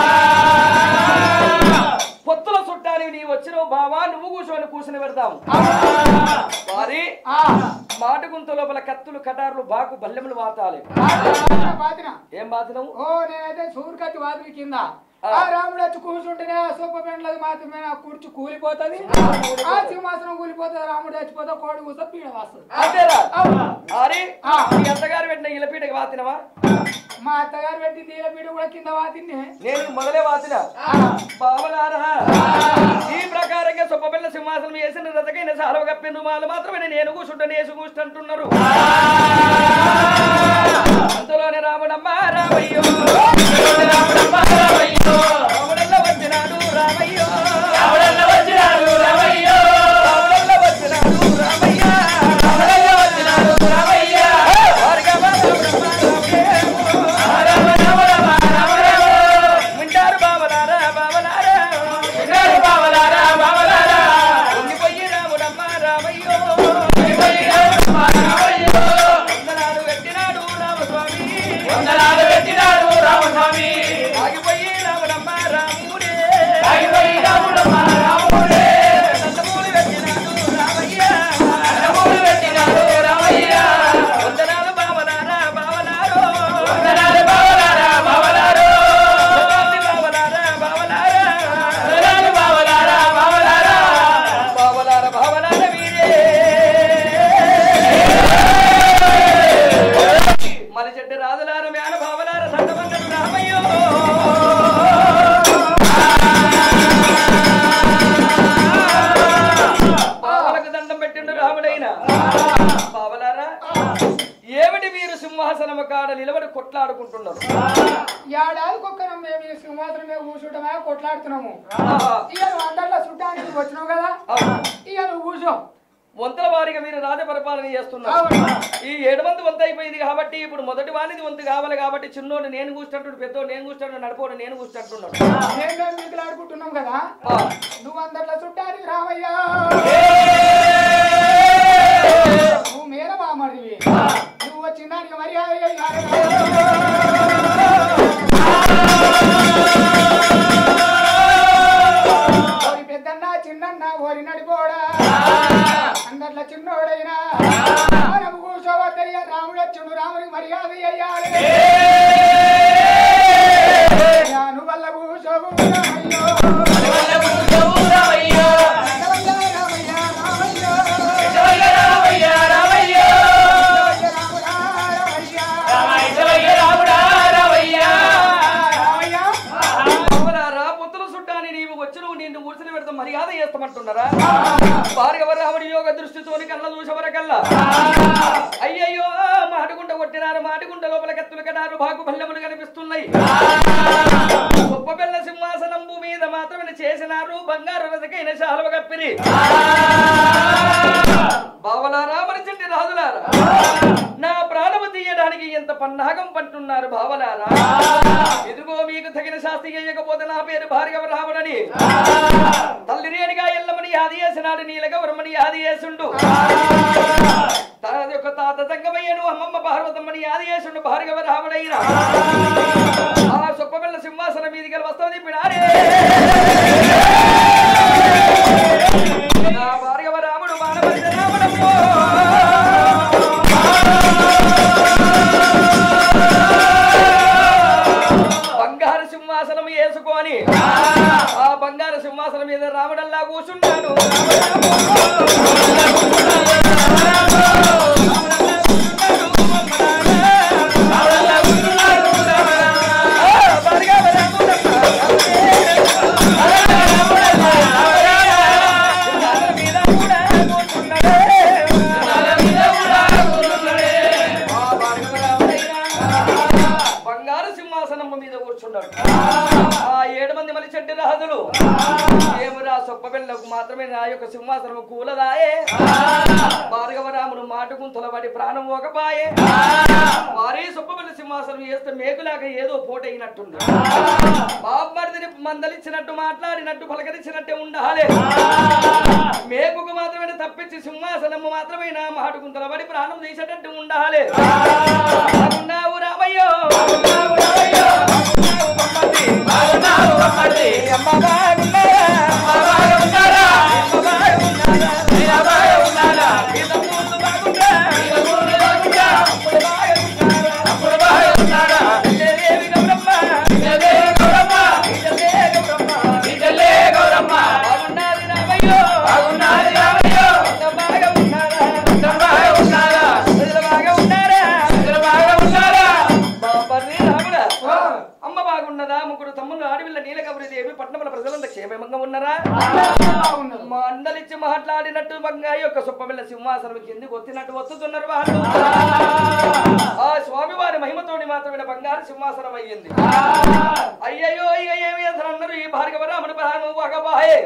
Speaker 2: పొత్తుల చుట్టాలి నీ వచ్చిన బావా నువ్వు కూర్చొని కూర్చుని పెడతాం వారి మాట గుంత లోపల కత్తులు కటార్లు బాకు బల్లెములు వాతాలి
Speaker 4: బాతిన
Speaker 2: ఏం బాధినవు
Speaker 4: ఓ నేనైతే సూర్యు కత్తి బాతిన కింద ఆ రాముడు వచ్చి కూర్చుంటేనే ఆ సొప్ప పెండ్లది మాత్రమే ఆ కుర్చీ కూలిపోతది ఆ సింహాసనం కూలిపోతుంది రాముడు చచ్చిపోతే కోడి కూర్చో పీడ వస్తుంది
Speaker 2: అంతేరా
Speaker 4: అవును.
Speaker 2: అరే
Speaker 4: ఆ.
Speaker 2: మీ అత్తగారు పెట్టిన ఇలపీటకి వాతినవా
Speaker 4: మా అత్తగారు పెట్టి నీళ్ళ పీడ కూడా కింద వాతిని
Speaker 2: నేను మొదలే వాతిన బావలారా ఈ ప్రకారంగా సొప్పపిల్ల సింహాసనం వేసిన రథకైన సారవ కప్పిన రుమాలు మాత్రమే నేను కూర్చుంటాను వేసు కూర్చుంటున్నారు అంతలోనే రాముడమ్మ రామయ్యో రాముడమ్మ రామయ్యో రాముడల్ల వచ్చినాడు రామయ్యో రాముడల్ల వచ్చినాడు రామయ్యో రాముడల్ల వచ్చినాడు రామయ్య రాముడల్ల వచ్చినాడు రామయ్య భార్గవ రామ రామ రామ వింటారు బావలారా బావలారా వింటారు బావలారా బావలారా ఉండిపోయి రాముడమ్మ రామయ్యో ఉండిపోయి రాముడమ్మ రామయ్యో వందనాలు పెట్టినాడు రామస్వామి వందనాలు పెట్టినాడు రామస్వామి ఆగిపోయి రాముడమ్మ రాముడే ఆగిపోయి రాముడమ్మ రాముడే నందమూరి పెట్టినాడు రామయ్య నందమూరి పెట్టినాడు రామయ్య వందనాలు బావలారా బావలారో వందనాలు బావలారా బావలారో బావలారా బావలారా వందనాలు బావలారా బావలారా బావలారా బావలార వీరే మన చెట్టు రాజులార మేన భావలార సంతమంగళ రామయ్యో బావలకు దండం పెట్టిండు రాముడైన బావలారా ఏమిటి మీరు సింహాసనము కాడ నిలబడి కొట్లాడుకుంటున్నారు
Speaker 4: ఏడాదికి ఒక్క మేము ఈ సింహాసనం మీద కూర్చుంటామే కొట్లాడుతున్నాము
Speaker 2: ఆహా.
Speaker 4: ఇక నువ్వు అందరిలో చుట్టానికి వచ్చినావు కదా
Speaker 2: అవును.
Speaker 4: ఇక నువ్వు కూర్చో
Speaker 2: వంతుల వారిగా మీరు రాజ పరిపాలన చేస్తున్నారు
Speaker 4: అవును.
Speaker 2: ఈ ఏడు మంది వంతు అయిపోయింది కాబట్టి ఇప్పుడు మొదటి వానిది వంతు కావాలి కాబట్టి చిన్నోడు నేను కూర్చుంటాడు పెద్దోడు నేను కూర్చుంటాడు నడిపోడు నేను కూర్చుంటున్నాడు
Speaker 4: నేను మేము మిగులాడుకుంటున్నాం కదా
Speaker 2: ఆ.
Speaker 4: నువ్వు అందరిలో చుట్టానికి రావయ్యా నువ్వు మేన బామడివి నువ్వు వచ్చిన దానికి మర్యాద ఓరి పెద్దన్న చిన్నన్న ఓరి నడిపోడా అందట్ల చిన్నోడైనా మనం కూర్చోవద్దయ్యా రాముడు వచ్చుడు రాముడికి మర్యాద అయ్యాలి నువ్వు వల్ల కూర్చోవు రామయ్యో రామయ్య రామయ్య రామయ్య
Speaker 2: అవునా, రా పొత్తుల చుట్టాని నీవు వచ్చిన నిన్ను ఊర్చిన పెడతాం మర్యాద చేస్తామంటున్నాడు అనుకుంటున్నారా భార్గవ రాముడి యోగ దృష్టితోని కళ్ళ చూసవరకల్లా అయ్యయ్యో మాటుకుంట కొట్టినారు మాటుకుంట లోపల కత్తులు కడారు బాగు బల్లెములు కనిపిస్తున్నాయి గొప్ప పిల్ల సింహాసనంబు మీద మాత్రమే చేసినారు బంగారు రసకైన శాలువ కప్పిరి బావలారా మరి చెట్టి రాజులారా నా ప్రాణము తీయడానికి ఎంత పన్నాగం పట్టున్నారు భావలారా ఇదిగో మీకు తగిన శాస్తి చేయకపోతే నా పేరు భార్గవ రాముడని తల్లి రేణిగా ఎల్లమని యాది చేసినాడు నీలగౌరమ్మని యాది చేసుండు తన యొక్క తాత సంగమయ్యను అమ్మమ్మ పార్వతమ్మని యాది చేసుండు భార్గవ రాముడైన ఆ సొప్పబెల్ల సింహాసనం మీదికి వస్తావు తిప్పినారే నా భార్గవ రాముడు మానవ రాముడమ్మో బంగారు సింహాసనం వేసుకొని ఆ బంగారు సింహాసనం మీద రావడల్లా కూర్చుంటాను బంగారు సింహాసనం మీద కూర్చున్నాడు ఆ ఏడు మంది మలి చెడ్డి రాజులు ఏమురా సొప్ప పిల్లకు మాత్రమే నా యొక్క సింహాసనం కూలదాయే భార్గవరాముడు మాటకుంతల పడి ప్రాణం ఒకపాయే వారే సొప్ప పిల్ల సింహాసనం చేస్తే మేకులాగా ఏదో పోటైనట్టుంది బామ్మడిని మందలిచ్చినట్టు మాట్లాడినట్టు పలకరించినట్టే ఉండాలి మేకుకు మాత్రమే తప్పించి సింహాసనము మాత్రమే నా మాటకుంతల పడి ప్రాణం తీసేటట్టు ఉండాలి బాగున్నావు రామయ్యో బాగున్నావు రామయ్యో బాగున్నావు బొమ్మది. అమ్మ బాగున్నారా? అమ్మ బాగున్నారా? ఇంత ముందు బాగున్నా? అప్పుడు బాగున్నారా? ఇదేమి గౌరమ్మ? ఇదలే గౌరమ్మ. బాగున్నది రామయ్యో. ఇంత బాగా ఉన్నారా? ప్రజలు బాగా ఉన్నారా? బాబర్రి రాముడా. అమ్మ బాగున్నదా ముగ్గురు తమ్ముళ్ళు ఆడవిల్ల నీలకబరి దేవి పట్టణముల ప్రజలంతా క్షేమంగా ఉన్నారా మండలిచ్చి మాట్లాడినట్టు బంగాయి యొక్క సొప్పమిల్ల సింహాసనం కిందికి ఒత్తినట్టు ఒత్తుతున్నారు వాళ్ళు ఆ స్వామి వారి మహిమతోని మాత్రమే బంగారు సింహాసనం అయ్యింది అయ్యయ్యో ఇక ఏమి అసలు అన్నారు ఈ భార్గవ రాముడి ప్రాణం ఒకబాయే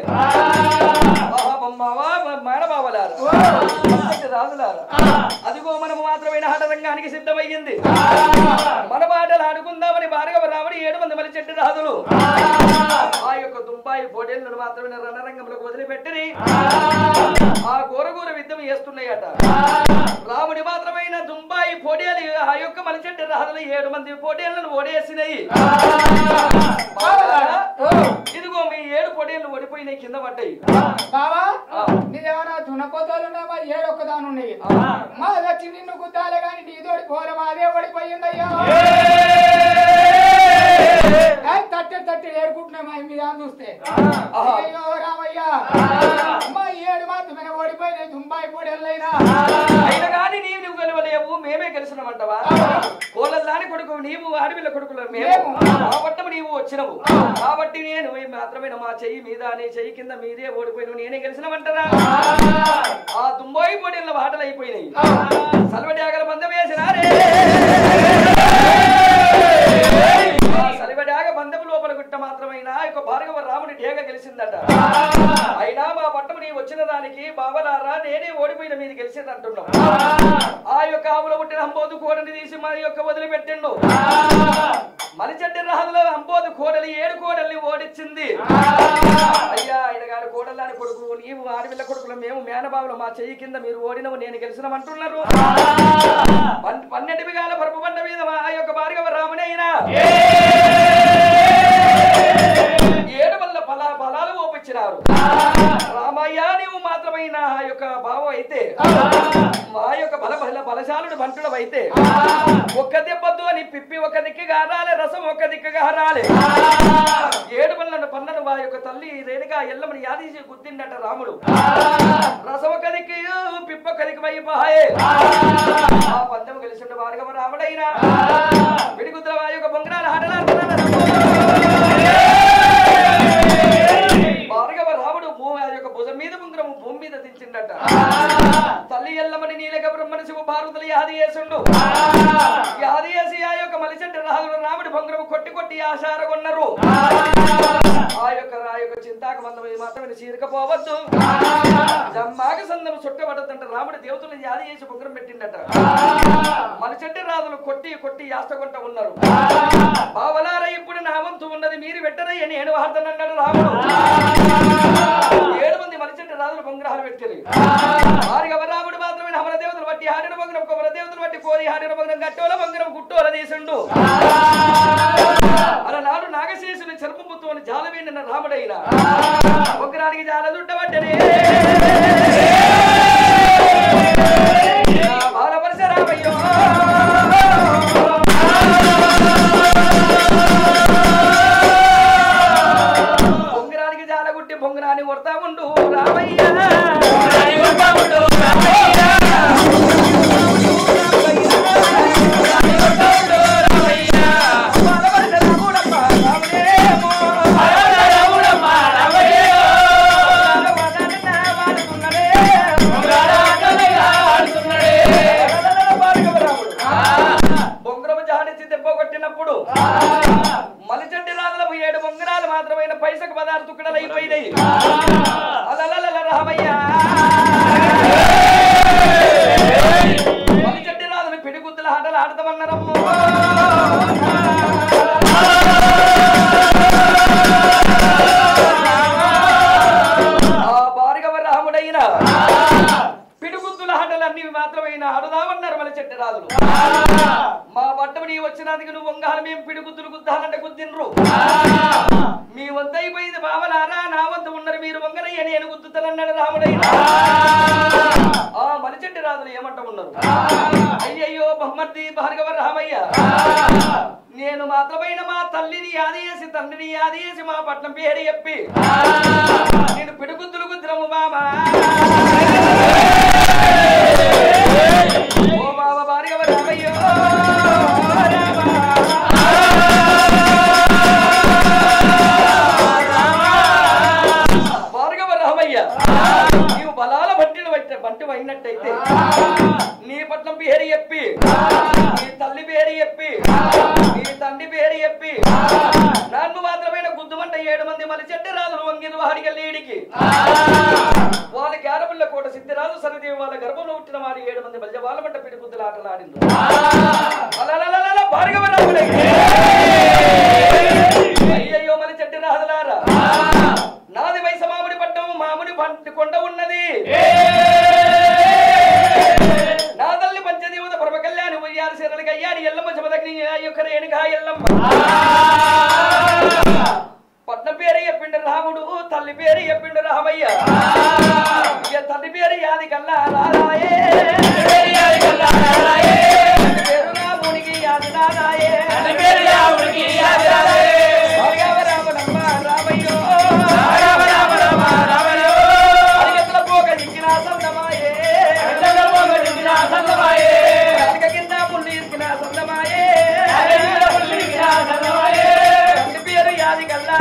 Speaker 2: మానబావలారా రాజులారా అదిగో మనము మాత్రమే హఠరంగానికి సిద్ధమయ్యింది మన పాటలు ఆడుకుందామని భార్గవ రాముడు ఏడు మంది మలి చెట్టు రాజులు ఆ యొక్క దుంబాయి పోటీలను మాత్రమే రణరంగంలోకి వదిలిపెట్టి ఆ గోరగూర యుద్ధం చేస్తున్నాయట రాముడి మాత్రమైన దుంబాయి పోటీలు ఆ యొక్క మలి చెట్టు రాజులు ఏడు మంది పోటీలను ఓడేసినాయి బావలారా, ఇదిగో మీ ఏడు పొడేళ్ళు ఓడిపోయినాయి కింద పడ్డాయి
Speaker 4: బావా
Speaker 2: ఆ.
Speaker 4: నీదేమన్నా దున్నపోతాలున్నా మా ఏడొక్కదాని ఉన్నాయి
Speaker 2: ఆ.
Speaker 4: మా వచ్చి నిన్ను గుద్దాలే గాని నీతోటి పోలే మాదే పడిపోయిందయ్యా ఏయ్, తట్టె తట్టె ఏరుకుంటున్నా మా మీద చూస్తే
Speaker 2: ఆహా.
Speaker 4: అయ్యో రామయ్య మా ఏడు మాత్రమే ఓడిపోయినాయి దుంబాయి పొడెళ్ళైనా
Speaker 2: అయినా కానీ నీవు నువ్వు గెలవలేవు మేమే గెలిచినామంటవా కోళ్ళ దాని కొడుకు నీవు ఆడపిల్ల కొడుకులు మేము
Speaker 4: మేము.
Speaker 2: కాబట్టి నీవు వచ్చినవు కాబట్టి నేను ఈ మాత్రమే మా చెయ్యి మీద నీ చెయ్యి కింద మీదే ఓడిపోయిన నేనే గెలిచినమంటారా ఆ దుంబాయి పొడిల బాటలు అయిపోయినాయి సల్వడి ఆగల బంధం వేసినారే ఆ సలివడి ఆగ బంధం లోపల గుట్ట మాత్రమైన ఆ యొక్క భార్గవ రాముడి డేగ గెలిచిందట అయినా మా పట్టము నీ వచ్చిన దానికి బావలారా నేనే ఓడిపోయిన మీది గెలిచింది అంటున్నాం ఆ యొక్క ఆవుల పుట్టిన అంబోదు కోడని తీసి మన యొక్క వదిలిపెట్టిండు మలిచెడ్డి రాజులో అంబోదు కోడలి ఏడు కోడల్ని ఓడించింది అయ్యా ఆయన గారి కోడల్లాని కొడుకు నీవు ఆడపిల్ల కొడుకులు మేము మేనబావులు మా చెయ్యి కింద మీరు ఓడినవు నేను గెలిచినమంటున్నారు పన్- పన్నెండు బిగాల పరుపు బండ మీద మా యొక్క భార్గవ రాముని అయినా ఏడు వల్ల ఫల ఫలాలు ఓపించినారు రామయ్య నీవు మాత్రమైన ఆ యొక్క భావం అయితే మా యొక్క బల బల బలశాలుడు బంటుడు అయితే ఒక్క దెబ్బద్దు అని పిప్పి ఒక దిక్కుగా హరాలి రసం ఒక దిక్కుగా హరాలి ఏడు వల్ల పన్నను మా యొక్క తల్లి రేణుగా ఎల్లమని యాదీసి గుద్దిండట రాముడు రసం ఒక దిక్కు పిప్ప ఒక దిక్కు వైపాయే ఆ పందెం గెలిచిండు భార్గవ రాముడైనా విడిగుద్దుల వారి యొక్క బొంగరాల భార్గవ రాముడు భూ- ఆ యొక్క భుజం మీద మీద దించిండట తల్లి ఎల్లమని నీలక బ్రహ్మణ శివ భారతులు యాది చేసుండు యాది చేసి ఆ యొక్క మలిచెట్టు రాజులు రాముడి భంగరము కొట్టి కొట్టి ఆశారగొన్నారు ఆ యొక్క ఆ యొక్క చింతాక మందం మాత్రమే చీరకపోవద్దు జమ్మాక సందం చుట్టబడద్దంట రాముడి దేవతలు యాది చేసి భంగరం పెట్టిండట మలిచెట్టు రాజులు కొట్టి కొట్టి యాస్తగొంట ఉన్నారు బావలార ఇప్పుడు నా వంతు ఉన్నది మీరు పెట్టరయ్య నేను వాడతానన్నాడు రాముడు ఏడు మంది మలిచెట్టు రాజులు పొంగ్రహాలు పెట్టారు వారికి రాముడు మాత్రమే హమర దేవతలు బట్టి హాడిన పొంగరం కొమర దేవతలు బట్టి కోరి హాడిన పొంగరం గట్టోల పొంగరం గుట్టోల తీసిండు అలనాడు నాగశేషుని చెరుపుతో జాలవేండిన రాముడైన పొంగరానికి జాల దుడ్డబట్టనే బాలపరిశ రామయ్యో పొంగరానికి జాలగుట్టి పొంగరాని కొడతా ఉండు రామయ్య బాలపరిశ రాముడమ్మ రాముడేమో. వాడనన్నా వాడుకున్నడే. భార్గవ రాముడు. బొంగరము జాడించి దెబ్బ కొట్టినప్పుడు మలిచండి రాజులకు ఏడు బొంగరాలు మాత్రమైన పైసకు పదార్థ తుక్కడలు అయిపోయినాయి అలలలల రామయ్య మలిచండి రాజుని పిడిగుద్దుల ఆటలు ఆడతామన్నారమ్మ ఆ భార్గవ రాముడైన పిడుగుద్దుల ఆటలన్నీ మాత్రమైన ఆడుదామన్నారు మన చెట్టు రాజులు మా పట్టం నీ వచ్చినందుకు నువ్వు వంగాలు మేము పిడుగుద్దులు గుద్దాలంటే గుద్దిండ్రు మీ వంత అయిపోయింది బావలారా నా వంత ఉన్నారు మీరు వంగరయ్య నేను గుద్దుతానన్నాడు రాముడైన ఆ మలిచెట్టి రాజులు ఏమంట ఉన్నారు అయ్యయ్యో బహుమతి భార్గవ రామయ్య నేను మాత్రమైన మా తల్లిని యాది చేసి తండ్రిని యాది చేసి మా పట్నం పేరు చెప్పి నేను పిడుగుద్దులు గుద్దిరము బామా ఓ బావ భార్గవ రామయ్యో రామ. భార్గవ రామయ్య నీవు బలాల బంటిని బట్టి బంటి అయినట్టయితే నీ పట్నం పేరు చెప్పి నీ తల్లి పేరు చెప్పి నీ తండ్రి పేరు చెప్పి నన్ను మాత్రమైన గుద్దుమంట ఏడు మంది మలి చెట్టు రాజులు వంగిన వాడికి లేడికి వాళ్ళ గ్యారబుల్ల కోట సిద్ధిరాజు సరిదేవి వాళ్ళ గర్భంలో పుట్టిన వారి ఏడు మంది మధ్య వాళ్ళ మంట పిడి గుద్దులు ఆటలు ఆడింది అలలలలల భార్గవ రాముడే. అయ్యయ్యో మన చెట్టు రాజులారా నాది వయసు మామిడి పట్టం మామిడి పంట కొండ ఉన్నది నా తల్లి పంచదేవత పరమ కళ్యాణి ఉయ్యారు శరణి అయ్యాడి ఎల్లమ్మ శమదగ్ని యొక్క రేణుగా ఎల్లమ్మ పట్నం పేరు చెప్పిండు రాముడు తల్లి పేరు చెప్పిండు రామయ్య ఇక తల్లి పేరు యాది కల్లా రారాయే తల్లి పేరు రామునికి యాది రారాయే భార్గవ రామనమ్మ రామయ్యో అడిగెత్తుల పోక దిక్కిన సందమాయే అడిగ కింద ముళ్ళు ఇరికిన సందమాయే తల్లి పేరు యాది కల్లా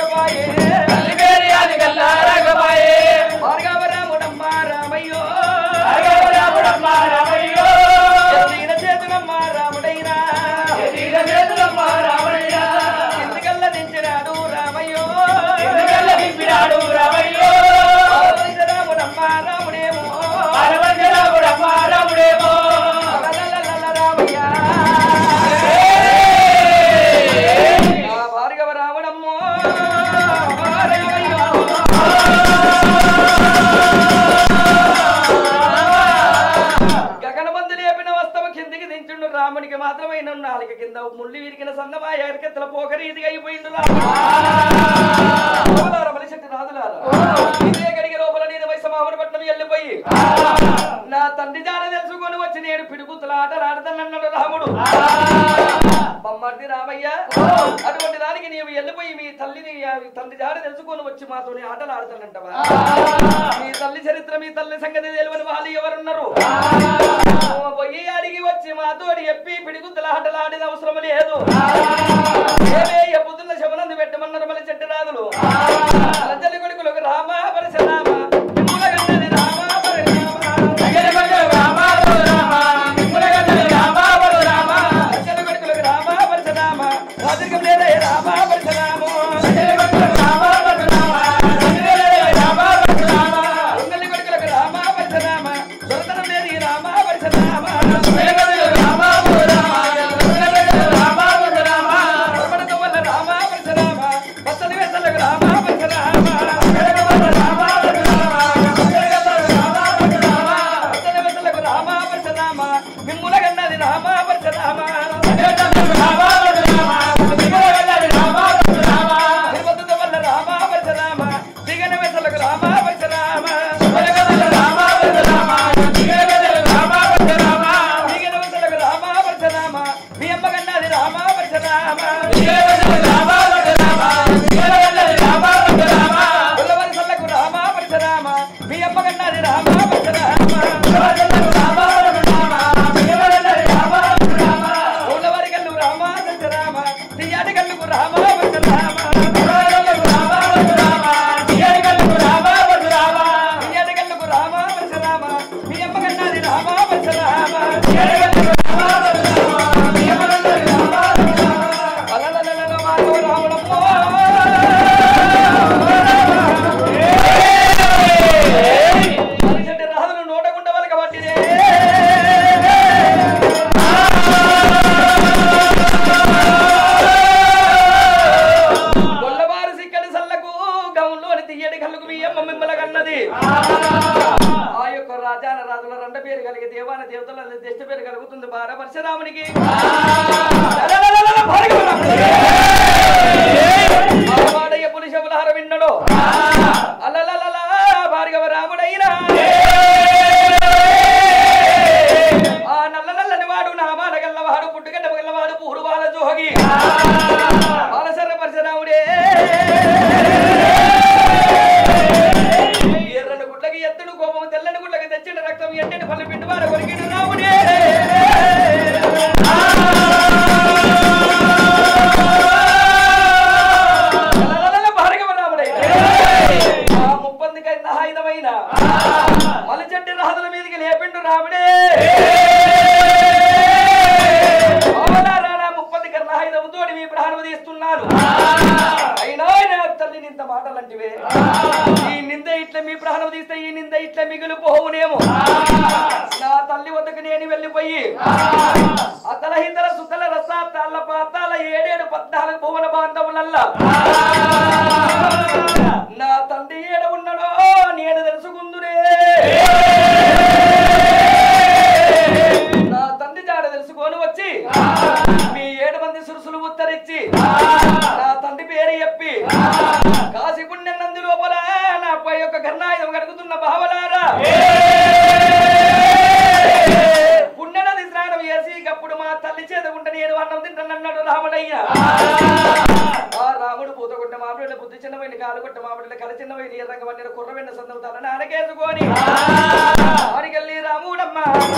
Speaker 2: రాగబాయే భార్గవ రాముడమ్మ రామయ్యో ఎత్తిన చేతులమ్మ రాముడైనా ఎందుకల్ల దించినాడు రామయ్యో పార్వతి రాముడమ్మ రాముడేమో అలలలల రామయ్య. ఆ భార్గవ రాముడమ్మో రామయ్యో. గగనమందు లేపిన వస్తవ కిందికి దించుండు రామునికి మాత్రమైన నాలుక కింద ముళ్ళు విరిగిన సందమాయ ఎరకెత్తల పోకరీతిగా అయిపోయిండు రాములారా మనిషి రాజులారా ఇదే గడిగ లోపల నేను వైసమావుని పట్నం వెళ్ళిపోయి నా తండ్రి జాడ తెలుసుకొని వచ్చి నేను పిడుగుతుల ఆటలు ఆడతానన్నాడు రాముడు బొమ్మర్ది రామయ్య అటువంటి దానికి నీవు వెళ్ళిపోయి మీ తల్లిని ఆ తండ్రి జాడ తెలుసుకొని వచ్చి మాతోని ఆటలు ఆడతానంటవా మీ తల్లి చరిత్ర మీ తల్లి సంగతి తెలియని వాళ్ళు ఎవరున్నారు నువ్వు పోయి అడిగి వచ్చి మాతోడి చెప్పి పిడిగుద్దుల ఆటలు ఆడిన అవసరం లేదు ఏమే ఎప్పుతున్న శవనంది పెట్టమన్నారు మళ్ళీ చెట్టు రాదులు అలజలి కొడుకులకు రామ పరశురామ నిమ్ముల గన్నది రామ పరశురామునికి లలలలల భార్గవ రాముడికి. మావాడయ్య పులిశములహర విన్నడో అలలలల భార్గవ రాముడైనా ఆ నల్ల నల్లని వాడు నామాల గల్లవాడు పుట్టుగడ్డ గల్లవాడు పూరు బాల జోగి బాలసర్ర పరశురాముడే ఎర్రని గుడ్లకి ఎత్తుడు కోపం తెల్లని గుడ్లకి తెచ్చిన రక్తం ఎండని పళ్ళు పిండి వాడు కొరికిడు రాముడే లలలల భార్గవ రాముడే ఆ ముప్పందికైన ఆయుధమైన మలిచెట్టి రాజుల మీదకి లేపిండు రాముడే ముప్పది కన్నా ఆయుధంతో మీ ప్రాణం తీస్తున్నాను అయినా నా తల్లిని ఇంత మాటలంటివే ఈ నింద ఇట్లా మీ ప్రాణం తీస్తే ఈ నింద ఇట్లా మిగులు పోవునేమో నా తల్లి వద్దకు నేను వెళ్ళిపోయి అతల హితల సుతల రస తాళ్ళ పాతాల ఏడేడు పద్నాలుగు భువన బాంధవులల్లా నా తండ్రి ఏడ ఉన్నాడో నేను తెలుసుకుందునే నా తండ్రి జాడ తెలుసుకొని వచ్చి మీ ఏడు మంది సురుసులు ఉత్తరించి నా తండ్రి పేరు చెప్పి కాశీ పుణ్యం నంది లోపల నాపై యొక్క గర్ణాయుధం కడుగుతున్న భావలారా పుణ్యనది స్నానం చేసి అప్పుడు మా తల్లి చేత ఉంటే నేను అన్నం తింటానన్నాడు రాముడయ్య ఆ రాముడు పూతగొట్ట మామిడి బుద్ధి చిన్నవైన కాలు కొట్ట మామిడి కల చిన్నవైన ఎర్రంగ వండిన కుర్రవెన్న సందం తల నానకేసుకొని ఆడికెళ్ళి రాముడమ్మ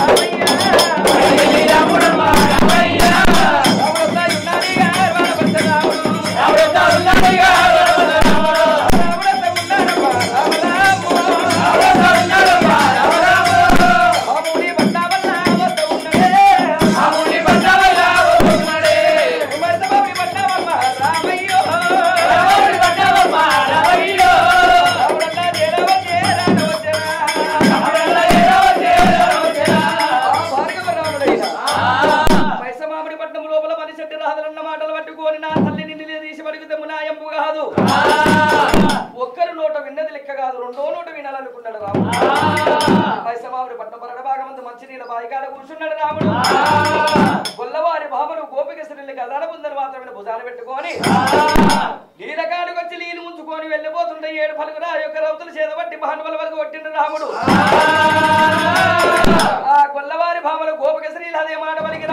Speaker 2: రాముడమ్మ రాముడమ్మ ఉన్నాడిగా వాడబడ్డ రాముడు రాముడమ్మ ఉన్నాడిగా వాడబడ్డ రాముడు రాముడమ్మ ఉన్నాడమ్మ రామరాము రాముడమ్మ ఉన్నాడమ్మ రామరాము రాముడి బండ వల్ల వద్ద ఉన్నడే రాముడి బండ వల్ల వద్ద ఉన్నడే మర్దబాబి బండ వల్ల రామయ్యో రాముడి బండ వల్ల రామయ్యో రాముడల్ల జేరవచ్చే రామవచ్చేరా రాముడల్ల జేరవచ్చే రామవచ్చేరా భార్గవ రాముడైనా మైసమామిడి పట్నం లోపల మనిషి రాదలన్న మాటలు పట్టుకొని నా తల్లిని నిలదీసి పడిగితే మునాయంపు కాదు ఒక్కరు నోట విన్నది లెక్క కాదు రెండో నోట వినాలనుకున్నాడు రాముడు మైసమామిడి పట్నం పరడ భాగమంత మంచినీళ్ళ బాయికాడ కూర్చున్నాడు రాముడు గొల్లవారి భామను గోపిక స్త్రీలు గదాన బుందని మాత్రమే భుజాలు పెట్టుకొని లీలకాడికి వచ్చి లీలు ఉంచుకొని వెళ్ళిపోతుండే ఏడు పలుకురా యొక్క రౌతులు చేతబట్టి భానువల వరకు కొట్టిండు రాముడు ఆ గొల్లవారి భామలు గోపిక స్త్రీలు అదే మాట పలికి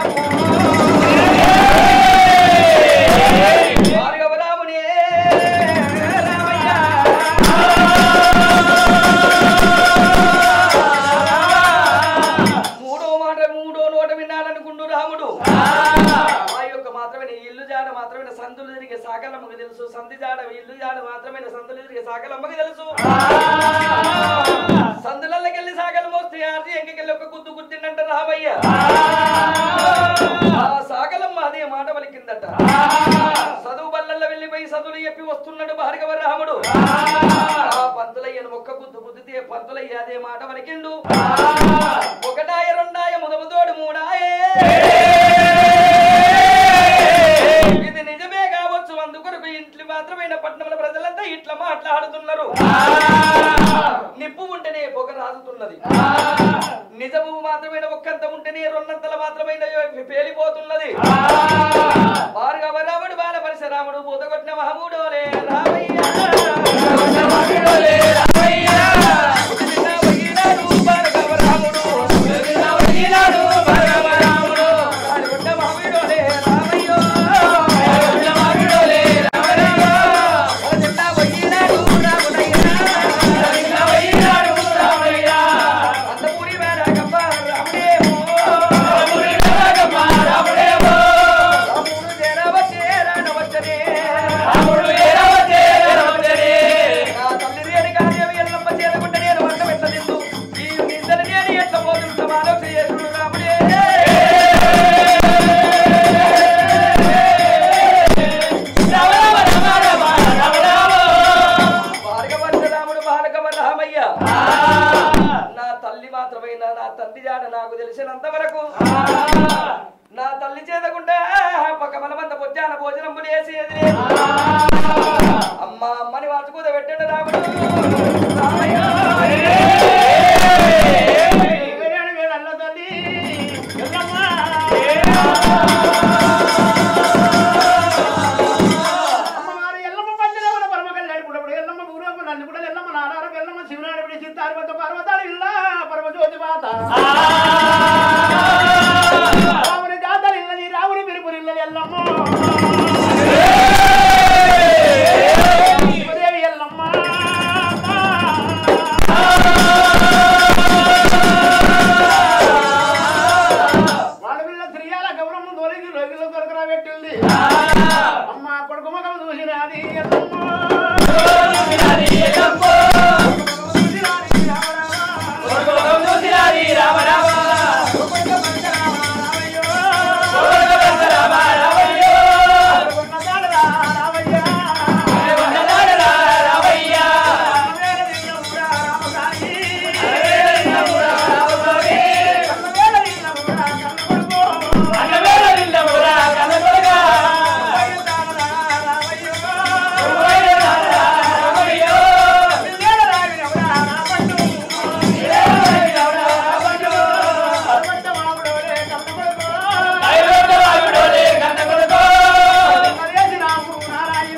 Speaker 2: భార్గవ రామునే రామయ్య మూడో మాట మూడో నోట వినాలనుకుండు రాముడు ఆ యొక్క మాత్రమే ఇల్లు జాడ మాత్రమే సందులు తిరిగే సాకలమ్మకి తెలుసు సంధి జాడ ఇల్లు జాడ మాత్రమే సందులు తిరిగే సాకలమ్మకి తెలుసు సందులకి వెళ్ళి సాగలు మోస్తే ఆర్జీ ఎంకెళ్ళి ఒక గుద్దు గుద్దిండంట రామయ్య ఆ సాగలమ్మ అదే మాట పలికిందట చదువు బల్లల్లో వెళ్ళిపోయి చదువులు చెప్పి వస్తున్నాడు భార్గవ రాముడు ఆ పంతులయ్యను ఒక్క గుద్దు గుద్దితే పంతులయ్య అదే మాట పలికిండు ఒకటాయ రెండాయ ముదముతోడు మూడాయే ఇది నిజమే కావచ్చు అందుకొరకు ఇంట్లో మాత్రమైన పట్టణంలో ప్రజలంతా ఇట్లా మాట్లాడుతున్నారు నిప్పు ఉంటేనే పొగ రాదుతున్నది నిజము మాత్రమైన ఒక్కంత ఉంటేనే రెండంతల మాత్రమైన పేలిపోతున్నది భార్గవ రాముడు బాల పరశురాముడు పూతగొట్టిన మహమూడోలే రామయ్య పుట్టిన వగినాడు భార్గవ రాముడు. పాల్గొన్న మహమూడోలే రామయ్యో. పుట్టిన వగినాడు రాముడయ్యా. అందమూరి వేళ గప్ప రాముడేమో.
Speaker 3: లోకిలో దొరకరా పెట్టింది అమ్మ కొడుకు మగం చూసినది ఎల్లమ్మ. చూసినాది రామ రామ. రామయ్యో. ఉన్నదాడు రా రామయ్య. రామవేల దిన్నమురా రామసాయి. కన్నవేల దిన్నమురా కన్నకొడుకు. వైరుదామురా రామయ్యో. పిల్లేల రావినవురా రామయ్యో. అరవట్ట మామిడోలే కన్నకొడుకు. మర్యాది రాము నారాయణ.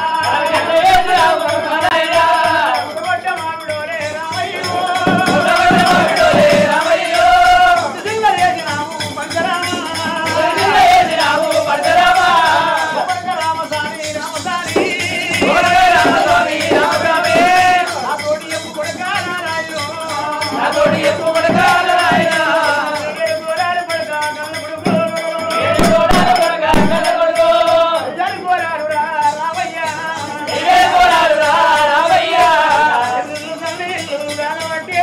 Speaker 3: ఉడగొట్ట మామిడోలే రామయ్యో. సింగరేసి రాము పంచరామ. కొడుక రామసాని రామసాని. నా తోడి ఎప్పు కొడుక నారాయణో. ఏడు గోరాలు కొడుక కన్నకొడుకు. జరి గోరాలు రా రామయ్య. ఎల్లు సన్నీళ్ళు వేలవట్టే.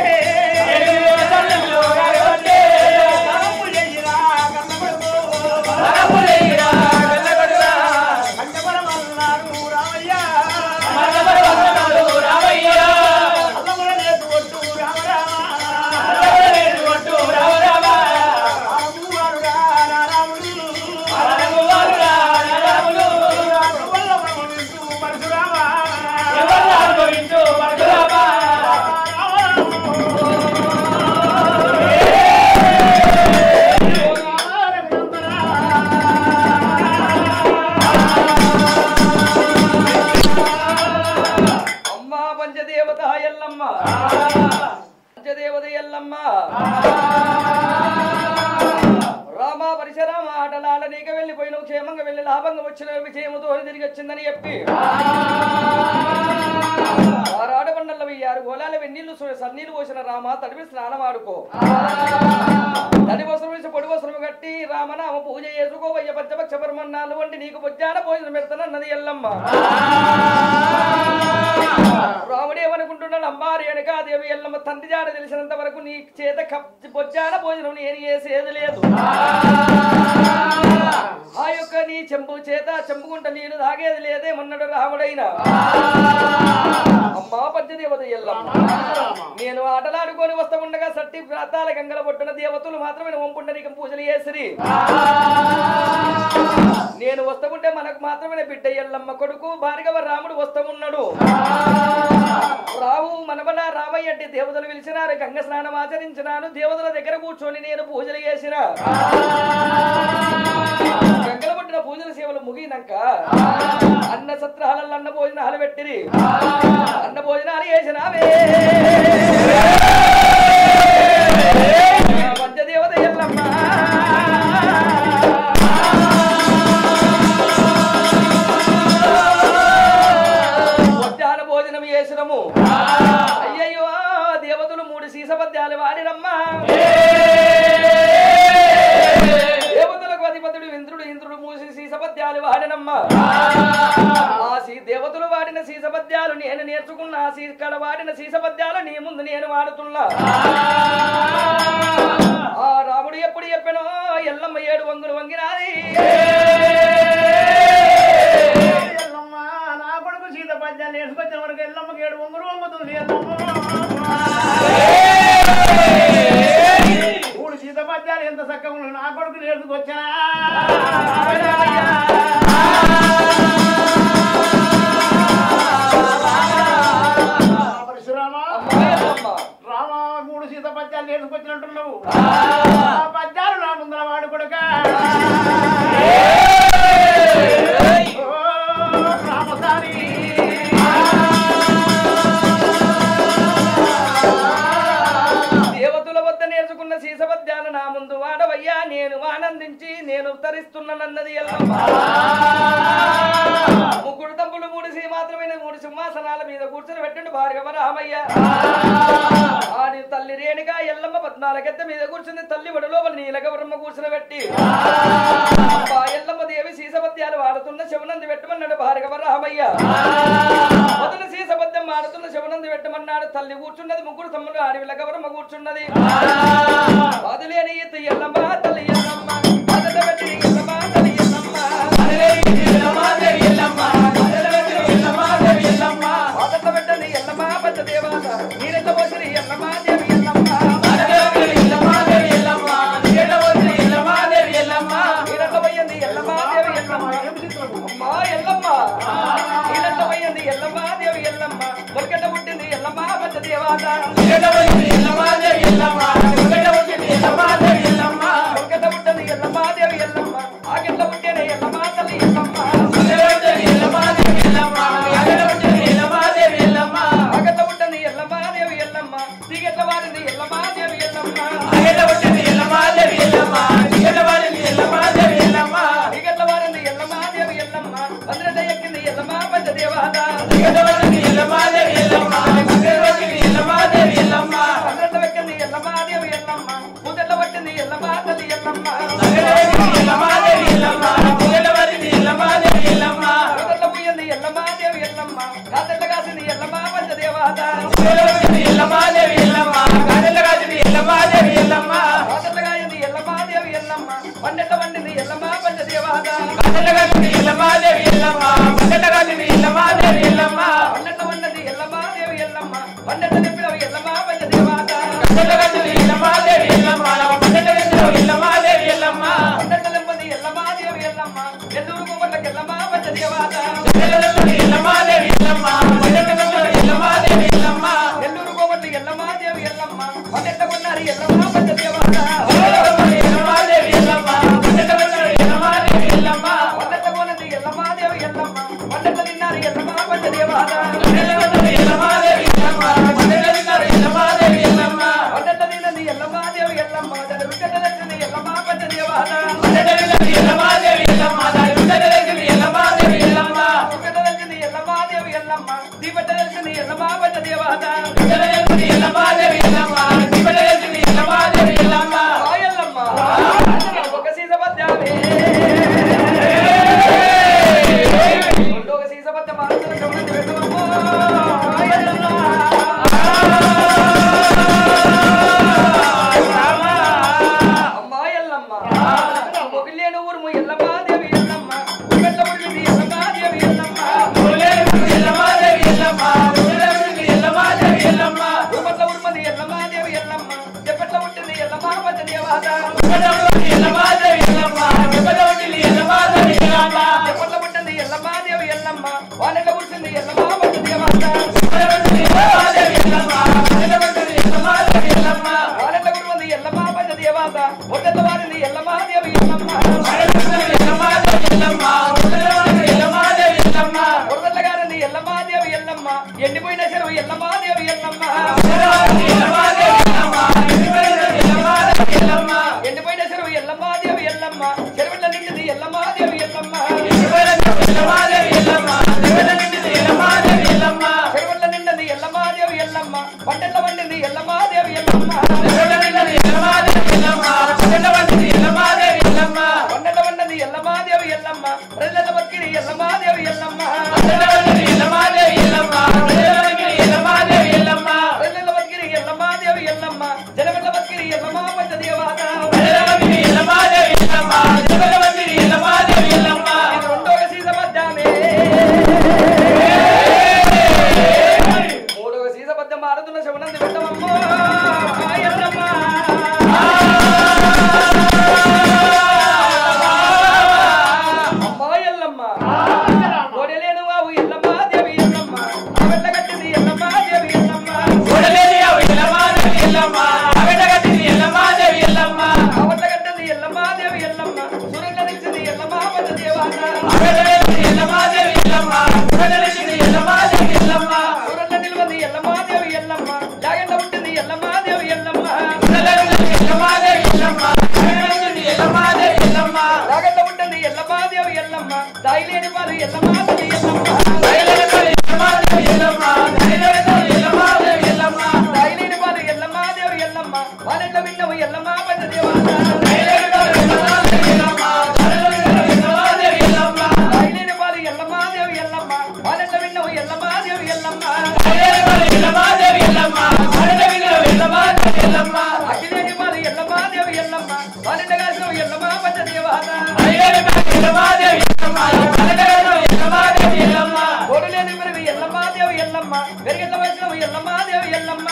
Speaker 3: తలపు చెయ్యిరా కన్నకొడుకు. పంచపరమన్నాడు రామయ్య. అల్లముల నేతు ఒట్టు రామ రామ. రామువాడు రా రారాముడు. వల్ల మనము వింటూ పరశురామ.
Speaker 2: అమ్మ పంచదేవత ఎల్లమ్మ పంచదేవత ఎల్లమ్మ రామ పరిశరామ ఆటలాడ నీక వెళ్ళిపోయిన క్షేమంగా వెళ్ళి లాభంగా వచ్చిన విజయముతో తిరిగి వచ్చిందని చెప్పి ఆరాడ బండల వెయ్యారు గోళాల వెన్నీళ్లు సు- సన్నీళ్లు పోసిన రామ తడివి స్నానం ఆడుకో తడి వస్త్రం వేసి పొడి వస్త్రం కట్టి రామనామ పూజ చేసుకో వయ్య పంచపక్ష బ్రహ్మన్నాలు వంటి నీకు బొజ్జాన భోజనం పెడతానన్నది ఎల్లమ్మ రాముడు ఏమనుకుంటున్నాడు అమ్మారి వెనకాదేవి ఎల్లమ్మ తండ్రి జాడ తెలిసినంత వరకు నీ చేత కప్ బొజ్జాన భోజనం నేను చేసేది లేదు ఆ యొక్క నీ చెంబు చేత చెంబుకుంట నీళ్ళు తాగేది లేదేమన్నాడు రాముడైన అమ్మా పంచదేవత ఎల్లమ్మ నేను ఆటలాడుకొని వస్తా ఉండగా సట్టి ప్రాతాల గంగల పొట్టున దేవతలు మాత్రమే వంపుండనిక పూజలు చేసిరి నేను వస్తకుంటే మనకు మాత్రమే బిడ్డ ఎల్లమ్మ కొడుకు భార్గవ రాముడు వస్తమున్నాడు రావు మనబల రామయ్య అంటే దేవతలు పిలిచినారు గంగ స్నానం ఆచరించినాను దేవతల దగ్గర కూర్చొని నేను పూజలు చేసిన గంగల పట్టిన పూజల సేవలు ముగినాక అన్న సత్రాలలో అన్న భోజనాలు పెట్టిరి అన్న భోజనాలు చేసినావే పంచదేవత ఎల్లమ్మ మధ్యాహ్న భోజనం చేసినము అయ్యయ్యో దేవతలు మూడు సీసపద్యాలు వాడినమ్మా దేవతలకు అధిపతుడు ఇంద్రుడు ఇంద్రుడు మూసి సీసపద్యాలు వాడినమ్మా ఆ సీ దేవతలు వాడిన సీసపద్యాలు నేను నేర్చుకున్న ఆ సీ ఇక్కడ వాడిన సీసపద్యాలు నీ ముందు నేను వాడుతున్నా ఆ రాముడు ఎప్పుడు చెప్పానో ఎల్లమ్మ ఏడు వంగులు వంగినాది
Speaker 3: ఎల్లమ్మ నా కొడుకు సీత పద్యాలు వేసుకొచ్చిన వరకు ఎల్లమ్మకి ఏడు వంగులు వంగుతుంది ఎల్లమ్మ మూడు సీత పద్యాలు ఎంత చక్కగా ఉన్నాయి నా కొడుకు నేర్చుకొచ్చా పరశురామ
Speaker 2: అమ్మా ఎల్లమ్మ
Speaker 3: రామ మూడు సీత పద్యాలు నేర్చుకొచ్చినట్టున్నావు ఆ పద్యాలు నా ముందర వాడు కొడుక రామసారి
Speaker 2: దేవతల వద్ద నేర్చుకున్న సీసపద్యాలు నా ముందు వాడవయ్యా నేను ఆనందించి నేను ఉత్తరిస్తున్నానన్నది ఎల్లమ్మ ముగ్గురు తప్పులు మూడు శ్రీ మాత్రమే మూడు సింహాసనాల మీద కూర్చొని పెట్టండి భార్గవ రామయ్య ఆడి తల్లి రేణుగా ఎల్లమ్మ పద్నాలుగెత్త మీద కూర్చుని తల్లి వడి లోపల నీలగవరమ్మ కూర్చుని పెట్టి ఆ ఎల్లమ్మ దేవి సీసపద్యాలు వాడుతున్న శివనంది పెట్టమన్నాడు భార్గవ రామయ్య మొదటి సీసపద్యం వాడుతున్న శివనంది పెట్టమన్నాడు తల్లి కూర్చున్నది ముగ్గురు తమ్ముడు ఆడి విలగవరమ్మ కూర్చున్నది వదిలేని ఎత్తు ఎల్లమ్మ తల్లి ఎల్లమ్మ మొదట పెట్టి ఎల్లమ్మ తల్లి ఎల్లమ్మ మొదట పెట్టని ఎల్లమ్మ పెద్ద దేవాత నీరెంత పోసిరి ఎల్లమ్మ దేవి ఎల్లమ్మ నీరెంత పోయింది ఎల్లమ్మ దేవి ఎల్లమ్మ అమ్మా ఎల్లమ్మ నీరెంత పోయింది ఎల్లమ్మ దేవి ఎల్లమ్మ మొలకెట్ట పుట్టింది ఎల్లమ్మ పెద్ద దేవాత మొలకెట్ట పుట్టింది ఎల్లమ్మ దేవి ఎల్లమ్మ ఆకెట్ల పుట్టిన ఎల్లమ్మ తల్లి ఎల్లమ్మ ఆకెట్ల పుట్టింది ఎల్లమ్మ దేవి ఎల్లమ్మ తీగెట్ల వారింది ఎల్లమ్మ దేవి ఎల్లమ్మ తీగెట్ల వారింది ఎల్లమ్మ దేవి ఎల్లమ్మ భద్రత ఎక్కింది ఎల్లమ్మ పెద్ద దేవాత భద్రత ఎక్కింది ఎల్లమ్మ దేవి ఎల్లమ్మ ముదెట్ల పట్టింది ఎల్లమ్మ తల్లి ఎల్లమ్మ ముదెట్ల పోయింది ఎల్లమ్మ దేవి ఎల్లమ్మ కాదెట్ల కాసింది ఎల్లమ్మ పెద్ద దేవాత కాదెట్ల కాయింది ఎల్లమ్మ దేవి ఎల్లమ్మ పన్నెట్ల వండింది ఎల్లమ్మ పెద్ద దేవాత పన్నెట్ల వండింది ఎల్లమ్మ దేవి ఎల్లమ్మ పన్నెట్ల నింపినవి ఎల్లమ్మ పెద్ద దేవాత పన్నెట్ల నింపది ఎల్లమ్మ దేవి ఎల్లమ్మ ఎల్లూరు కుమ్మర్లకు ఎల్లమ్మ పెద్ద దేవాత ఎల్లూరు కోమర్లు ఎల్లమ్మ దేవి ఎల్లమ్మ పన్నెట్ల కొన్నారు ఎల్లమ్మ పెద్ద దేవాత పన్నెట్ల కొన్నది ఎల్లమ్మ దేవి ఎల్లమ్మ పన్నెట్ల తిన్నారు ఎల్లమ్మ పెద్ద దేవాత పన్నెట్ల తిన్నది ఎల్లమ్మ దేవి ఎల్లమ్మ తన వికట దర్శని ఎల్లమ్మ పెద్ద దేవాత వికట దర్శని ఎల్లమ్మ దేవి ఎల్లమ్మ దీపట దర్శని ఎల్లమ్మ పెద్ద దేవాత ఆ ఎల్లమ్మ ఒక సీస పద్యామే ఒక సీస పద్య మారుతున్న కమలంది వెతువమ్మో. ఆ ఎల్లమ్మ అమ్మా ఎల్లమ్మ మొగిలేను ఊరుము ఎల్లమ్మ దేవి ఎల్లమ్మ ఉగట్ల ఉడిగింది ఎల్లమ్మ దేవి ఎల్లమ్మ ఉగట్ల ఉరుమది ఎల్లమ్మ దేవి ఎల్లమ్మ చెప్పట్ల ఉంటుంది ఎల్లమ్మ పచ్చ దేవాత చెప్పట్ల పుట్టింది ఎల్లమ్మ దేవి ఎల్లమ్మ వాళ్ళెట్ల పుట్టింది ఎల్లమ్మ పచ్చ దేవాత వాళ్ళెట్ల ఉరుమంది ఎల్లమ్మ పచ్చ దేవాత ఒడ్డెట్ల వారింది ఎల్లమ్మ దేవి ఎల్లమ్మ ఒడ్డెట్ల గారింది ఎల్లమ్మ దేవి ఎల్లమ్మ ఎండిపోయిన చెరువు ఎల్లమ్మ దేవి ఎల్లమ్మ ఎండిపోయిన చెరువు ఎల్లమ్మ దేవి ఎల్లమ్మ చెరువుల నిండిది ఎల్లమ్మ దేవి ఎల్లమ్మ చెరువుల నిండిది ఎల్లమ్మ దేవి ఎల్లమ్మ పంటల వండింది ఎల్లమ్మ దేవి ఎల్లమ్మ పంటల వండింది ఎల్లమ్మ దేవి ఎల్లమ్మ ప్రజల బతికిని ఎల్లమ్మ దేవి ఎల్లమ్మ ప్రజల బతికిని ఎల్లమ్మ దేవి ఎల్లమ్మ జనగడ్డ బతికిని ఎల్లమ్మ పంచ దేవాత ఇది రెండవ సీజ మధ్యామే మూడవ సీజ మధ్య మారుతున్న శివనంది పెట్టమమ్మో ఆ ఎల్లమ్మ అమ్మా ఎల్లమ్మ కోడలేను వావు ఎల్లమ్మ దేవి ఎల్లమ్మ ఆవిడ కట్టింది ఎల్లమ్మ దేవి ఎల్లమ్మ ఆవిడ కట్టింది ఎల్లమ్మ దేవి ఎల్లమ్మ సురంగ నిచ్చింది ఎల్లమ్మ పచ్చ దేవాత సురంగ నిల్వది ఎల్లమ్మ దేవి ఎల్లమ్మ జాగంట పుట్టింది ఎల్లమ్మ దేవి ఎల్లమ్మ దాయిలేని పాలు ఎల్లమ్మ తల్లి ఎల్లమ్మ దాయిలేని పాలు ఎల్లమ్మ దేవి ఎల్లమ్మ వానెట్ల విన్నవు ఎల్లమ్మ పంచ దేవాత దాయిలేని పాలు ఎల్లమ్మ దేవి ఎల్లమ్మ వానెట్ల విన్నవు ఎల్లమ్మ దేవి ఎల్లమ్మ అఖిలేని పాలు ఎల్లమ్మ దేవి ఎల్లమ్మ వానెట్ల కాసినవు ఎల్లమ్మ పంచ దేవాత కోడులేని పెరుగు ఎల్లమ్మ దేవి ఎల్లమ్మ పెరిగెట్ల వైష్ణవు ఎల్లమ్మ దేవి ఎల్లమ్మ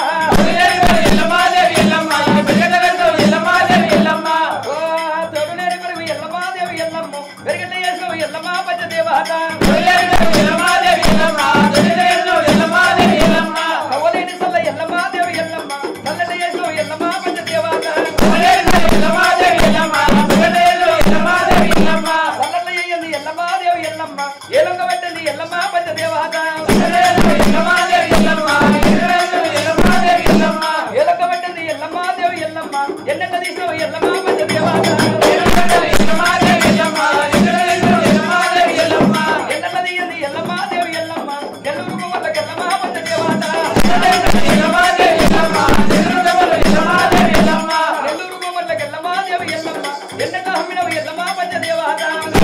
Speaker 2: ఓ తోడులేని పెరుగు ఎల్లమ్మ దేవి ఎల్లమ్మ పెరిగెట్ల చేసినవు ఎల్లమ్మ పంచ దేవాత కవ్వలేని సల్ల ఎల్లమ్మ దేవి ఎల్లమ్మ చల్లట చేసినవు ఎల్లమ్మ పంచ దేవాత చల్లట చేయండి ఎల్లమ్మ దేవి ఎల్లమ్మ ఏలొంగ పెట్టండి ఎల్లమ్మ పంచ దేవాత ఏలొంగ పెట్టండి ఎల్లమ్మ దేవి ఎల్లమ్మ ఎన్నెట్ట తీసినవు ఎల్లమ్మ పంచ దేవాత ఎన్నెట్ట తీయండి ఎల్లమ్మ దేవి ఎల్లమ్మ ఎల్లూరు కుమ్మర్లకు ఎల్లమ్మ పంచ దేవాత నెల్లూరు కుమ్మర్లకు ఎల్లమ్మ దేవి ఎల్లమ్మ ఎన్నెట్ట హమ్మినవు ఎల్లమ్మ పంచ దేవాత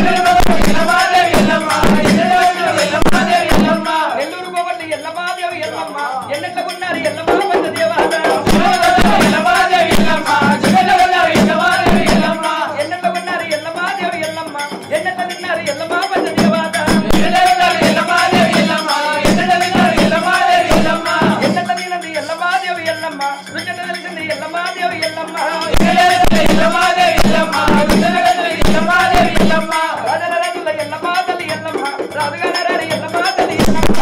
Speaker 2: నెల్లూరు కోవటి ఎల్లమ్మ దేవి ఎల్లమ్మ ఎన్నెట్లకున్నారు ఎల్లమ్మ పంచ దేవాత ఎన్నెట్లకున్నారు ఎల్లమ్మ దేవి ఎల్లమ్మ ఎన్నెట్ల తిన్నారు ఎల్లమ్మ పంచ దేవాత ఎన్నెట్ల తినది ఎల్లమ్మ దేవి ఎల్లమ్మ రుచెట్ట తెలిసింది ఎల్లమ్మ దేవి ఎల్లమ్మ రాజల రాజుల ఎల్లమ్మ తల్లి ఎల్లమ్మ రాజుగాన రాని ఎల్లమ్మ తల్లి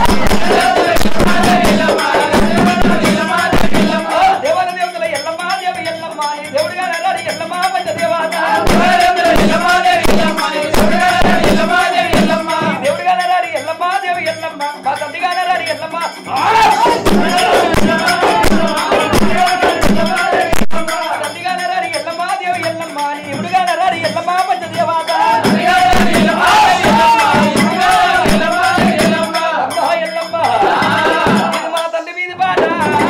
Speaker 2: ఎల్లమ్మ దేవల దేవతల ఎల్లమ్మ దేవి ఎల్లమ్మ నీ దేవుడిగాన రాని ఎల్లమ్మ పంచ దేవాత దేవుడిగాన రాని ఎల్లమ్మ దేవి ఎల్లమ్మ మా తండ్రిగాన రాని ఎల్లమ్మ తండ్రిగాన రాని ఎల్లమ్మ దేవి ఎల్లమ్మ నీ దేవుడిగాన రాని ఎల్లమ్మ పంచ దేవాత అమ్మా ఎల్లమ్మ ఇది మా తల్లి మీది పాట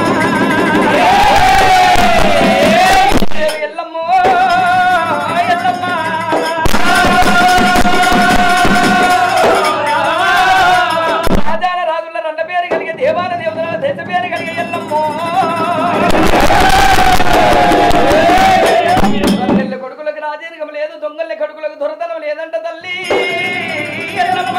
Speaker 2: దేవి ఎల్లమ్మో ఎల్లమ్మ రాజాల రాజుల రండ పేరు కలిగే దేవాల దేవతల దేశ పేరు కలిగే ఎల్లమ్మో తల్లి కొడుకులకు రాజీర్గం లేదు దొంగల కొడుకులకు దొరతనం లేదంట తల్లి ఎల్లమ్మ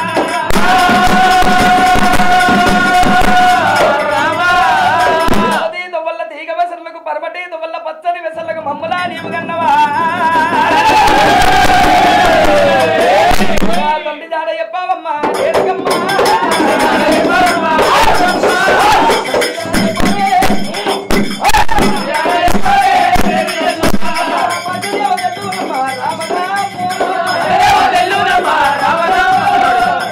Speaker 2: అది దొవ్వల్ల తీగ వెసర్లకు పరమటి దొవ్వల్ల పచ్చని వెసర్లకు మమ్మలా నీవు కన్నవా నా తండ్రి జాడ చెప్పావమ్మా ఏడుకమ్మా రామరామ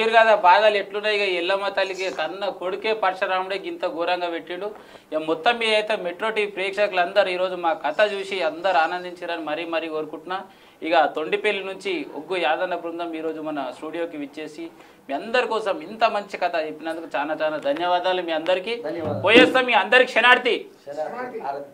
Speaker 1: చూసిరు కదా బాధలు ఎట్లున్నాయి ఇక ఎల్లమ్మ తల్లికి కన్న కొడుకే పరశురాముడే ఇంత ఘోరంగా పెట్టిండు ఇక మొత్తం మీద అయితే మెట్రో టీవీ ప్రేక్షకులు అందరు ఈరోజు మా కథ చూసి అందరు ఆనందించారని మరీ మరీ కోరుకుంటున్నా ఇక తొండిపల్లి నుంచి ఒగ్గు యాదన్న బృందం ఈరోజు మన స్టూడియోకి విచ్చేసి మీ అందరి కోసం ఇంత మంచి కథ చెప్పినందుకు చాలా చాలా ధన్యవాదాలు మీ అందరికీ
Speaker 2: ధన్యవాదాలు.
Speaker 1: పోయేస్తాం మీ అందరికి క్షణార్థి
Speaker 2: శరణార్థి.